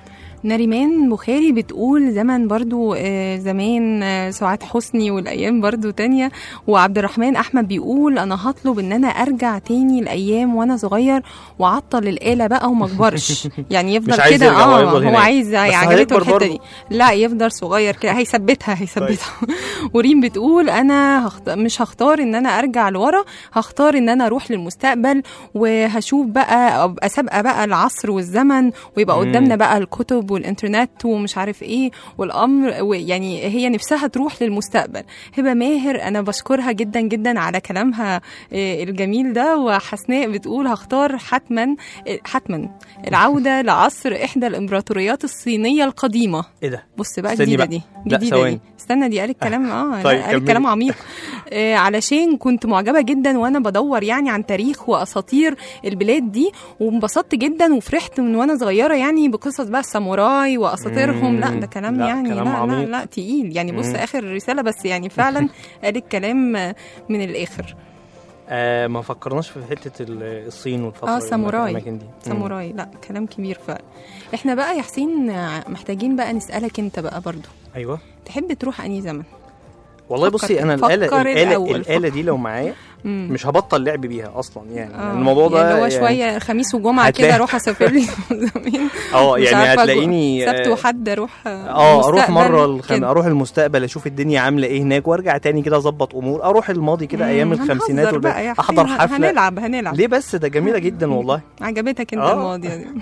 نريمان بخاري بتقول زمن برضو آه، زمان آه، سعاد حسني والايام برضو تانية وعبد الرحمن احمد بيقول انا هطلب ان انا ارجع تاني الايام وانا صغير واعطل الاله بقى وما اكبرش يعني مش يفضل عايز كده يرجع، هو اه يفضل هو هناك. عايز بس عجبته هيكبر الحته برضو. دي لا يفضل صغير كده هيثبتها هيثبتها وريم بتقول انا هخت... مش هختار ان انا ارجع لورا هختار ان انا اروح للمستقبل وهشوف بقى ابقى سابقه بقى العصر والزمن ويبقى مم. قدامنا بقى الكتب والانترنت ومش عارف ايه والامر يعني هي نفسها تروح للمستقبل هبه ماهر انا بشكرها جدا جدا على كلامها آه، الجميل ده وحسناء بتقول هختار حتما حتما العوده لعصر احدى الامبراطوريات الصينيه القديمه ايه ده بص بقى استني جديده بقى. دي لا، جديده ثواني. دي استنى دي قالت كلام اه طيب، لا، قالت كملي. كلام عميق آه علشان كنت معجبه جدا وانا بدور يعني عن تاريخ واساطير البلاد دي وانبسطت جدا وفرحت من وانا صغيره يعني بقصص بقى الساموراي واساطيرهم لا ده كلام لا، يعني كلام لا لا عميق. لا تقيل يعني بص مم. اخر رساله بس يعني فعلا قالت كلام آه، من الاخر آه ما فكرناش في حته ال- الصين والفتره اه ساموراي الاماكن دي مم. ساموراي لا كلام كبير فعلا احنا بقى يا حسين آه، محتاجين بقى نسالك انت بقى برضو ايوه تحب تروح انهي زمن والله فكر بصي كده. انا الاله فكر الاله الأول، الاله دي لو معايا مم. مش هبطل لعب بيها اصلا يعني آه، الموضوع ده يعني هو يعني شويه خميس وجمعه هتلاقي- كده اروح اسافر لي زمان اه مش يعني عارفة هتلاقيني سبت آه، وحد اروح اه اروح المستقبل مره الخم... كده. اروح المستقبل اشوف الدنيا عامله ايه هناك وارجع تاني كده اظبط امور اروح الماضي كده ايام مم، الخمسينات هنهزر ولا- بقى يا احضر حسين، حفله هنلعب هنلعب ليه بس ده جميله جدا والله عجبتك انت آه. الماضيه دي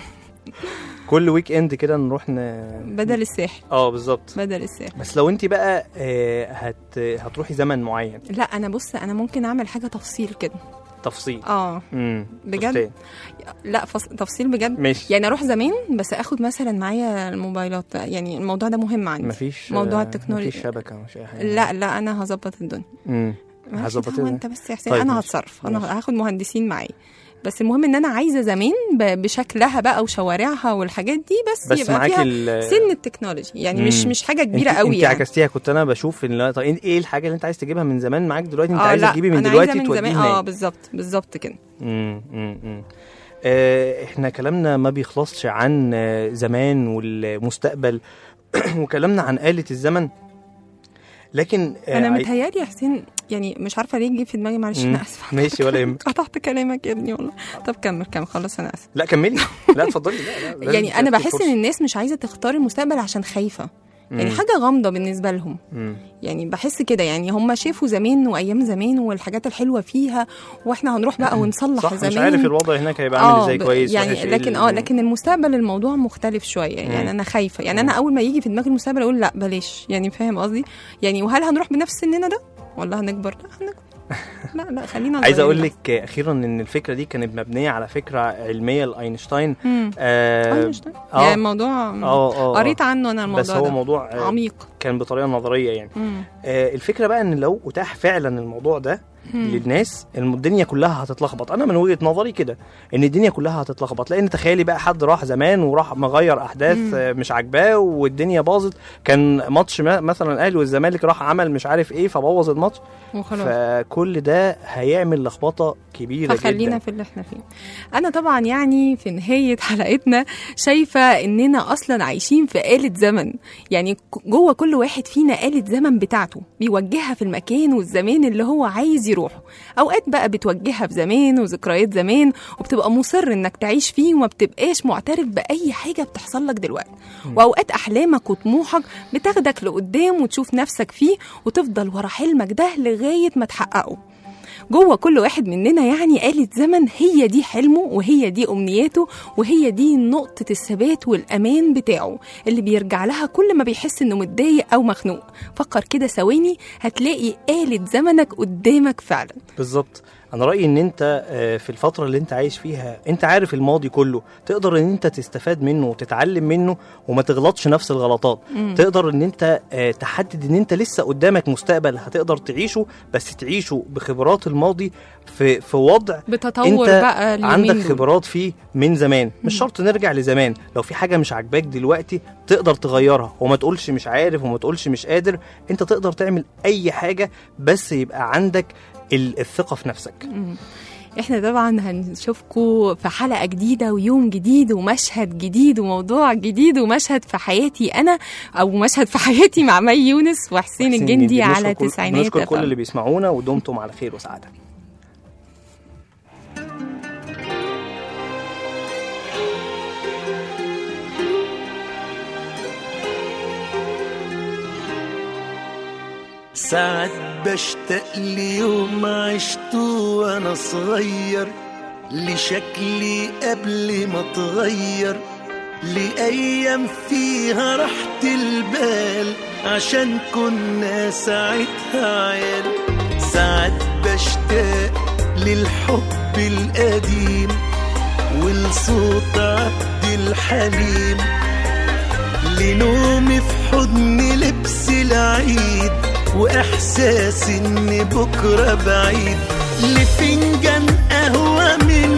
كل ويك اند كده نروح ن... بدل الساحل اه بالظبط بدل الساحل بس لو انت بقى آه، هت... هتروحي زمن معين لا انا بص انا ممكن اعمل حاجه تفصيل كده تفصيل اه امم بجد فستان. لا فص... تفصيل بجد ماشي. يعني اروح زمان بس اخد مثلا معايا الموبايلات يعني الموضوع ده مهم عندي مفيش موضوع آه، التكنولوجيا مفيش شبكه مش اي حاجه لا لا انا هظبط الدنيا امم ماشي هظبط هو انت بس يا حسين طيب انا ماشي. هتصرف ماشي. انا هاخد مهندسين معايا بس المهم ان انا عايزه زمان ب- بشكلها بقى وشوارعها والحاجات دي بس, بس يبقى معاكي فيها ال- سن التكنولوجي يعني مش مم. مش حاجه كبيره انت قوي انت يعني عكستيها كنت انا بشوف ان لا- طب ايه الحاجه اللي انت عايز تجيبها من زمان معاك دلوقتي انت اه عايزه لا تجيبي من انا دلوقتي عايزه من توديه زمان اه هناك بالظبط بالظبط كده امم امم آه، احنا كلامنا ما بيخلصش عن آه، زمان والمستقبل وكلامنا عن آلة الزمن لكن آه، انا عاي- متهيالي يا حسين يعني مش عارفه ليه جه في دماغي معلش مم. انا اسفه ماشي ولا يهمك قطعت كلامك يا ابني والله طب كمل كمل خلاص انا اسفه لا كملي لا اتفضلي لا لا لازم يعني انا تاخدي بحس فرصة. ان الناس مش عايزه تختار المستقبل عشان خايفه يعني مم. حاجه غامضه بالنسبه لهم مم. يعني بحس كده يعني هم شافوا زمان وايام زمان والحاجات الحلوه فيها واحنا هنروح بقى ونصلح صح زمان مش عارف الوضع هناك هيبقى عامل آه، ازاي ب- كويس يعني وحش، إيه لكن ال- اه لكن المستقبل الموضوع مختلف شويه يعني مم. انا خايفه يعني انا اول ما يجي في دماغي المستقبل اقول لا بلاش يعني فاهم قصدي يعني وهل هنروح بنفس سننا ده ولا هنكبر لا هنكبر لا لا خلينا عايز صغيرين اقول لك اخيرا ان الفكره دي كانت مبنيه على فكره علميه لاينشتاين مم. آه أينشتاين؟ يعني الموضوع اه اه قريت عنه انا الموضوع بس هو ده. موضوع آه، عميق كان بطريقه نظريه يعني مم. آه الفكره بقى ان لو اتاح فعلا الموضوع ده مم. للناس الم- الدنيا كلها هتتلخبط انا من وجهه نظري كده ان الدنيا كلها هتتلخبط لان تخيلي بقى حد راح زمان وراح مغير احداث مم. آه، مش عاجباه والدنيا باظت كان ماتش ما- مثلا الاهلي والزمالك راح عمل مش عارف ايه فبوظ الماتش وخلاص فكل ده هيعمل لخبطه كبيره فخلينا جدا في اللي احنا فيه انا طبعا يعني في نهايه حلقتنا شايفه اننا اصلا عايشين في آلة زمن يعني ك- جوه كل واحد فينا آلة زمن بتاعته بيوجهها في المكان والزمان اللي هو عايز يروحه اوقات بقى بتوجهها في زمان وذكريات زمان وبتبقى مصر انك تعيش فيه وما بتبقاش معترف باي حاجه بتحصل لك دلوقتي واوقات احلامك وطموحك بتاخدك لقدام وتشوف نفسك فيه وتفضل ورا حلمك ده لغايه ما تحققه جوه كل واحد مننا يعني آلة زمن هي دي حلمه وهي دي أمنياته وهي دي نقطة الثبات والأمان بتاعه اللي بيرجع لها كل ما بيحس إنه متضايق أو مخنوق فكر كده ثواني هتلاقي آلة زمنك قدامك فعلا بالظبط انا رايي ان انت آه، في الفتره اللي انت عايش فيها انت عارف الماضي كله تقدر ان انت تستفاد منه وتتعلم منه وما تغلطش نفس الغلطات مم. تقدر ان انت آه، تحدد ان انت لسه قدامك مستقبل هتقدر تعيشه بس تعيشه بخبرات الماضي في في وضع بتطور انت بقى اليومين عندك دول. خبرات فيه من زمان مش شرط نرجع لزمان لو في حاجه مش عاجباك دلوقتي تقدر تغيرها وما تقولش مش عارف وما تقولش مش قادر انت تقدر تعمل اي حاجه بس يبقى عندك ال- الثقه في نفسك مم. احنا طبعا هنشوفكم في حلقة جديدة ويوم جديد ومشهد جديد وموضوع جديد ومشهد في حياتي أنا أو مشهد في حياتي مع مي يونس وحسين الجندي على بنشكر كل- تسعينات بنشكر كل FM. اللي بيسمعونا ودمتم على خير وسعاده ساعات بشتاق ليوم عشته وانا صغير لشكلي قبل ما اتغير لأيام فيها راحة البال عشان كنا ساعتها عيال ساعات بشتاق للحب القديم ولصوت عبد الحليم لنومي في حضن لبس العيد واحساس ان بكره بعيد لفنجان قهوه من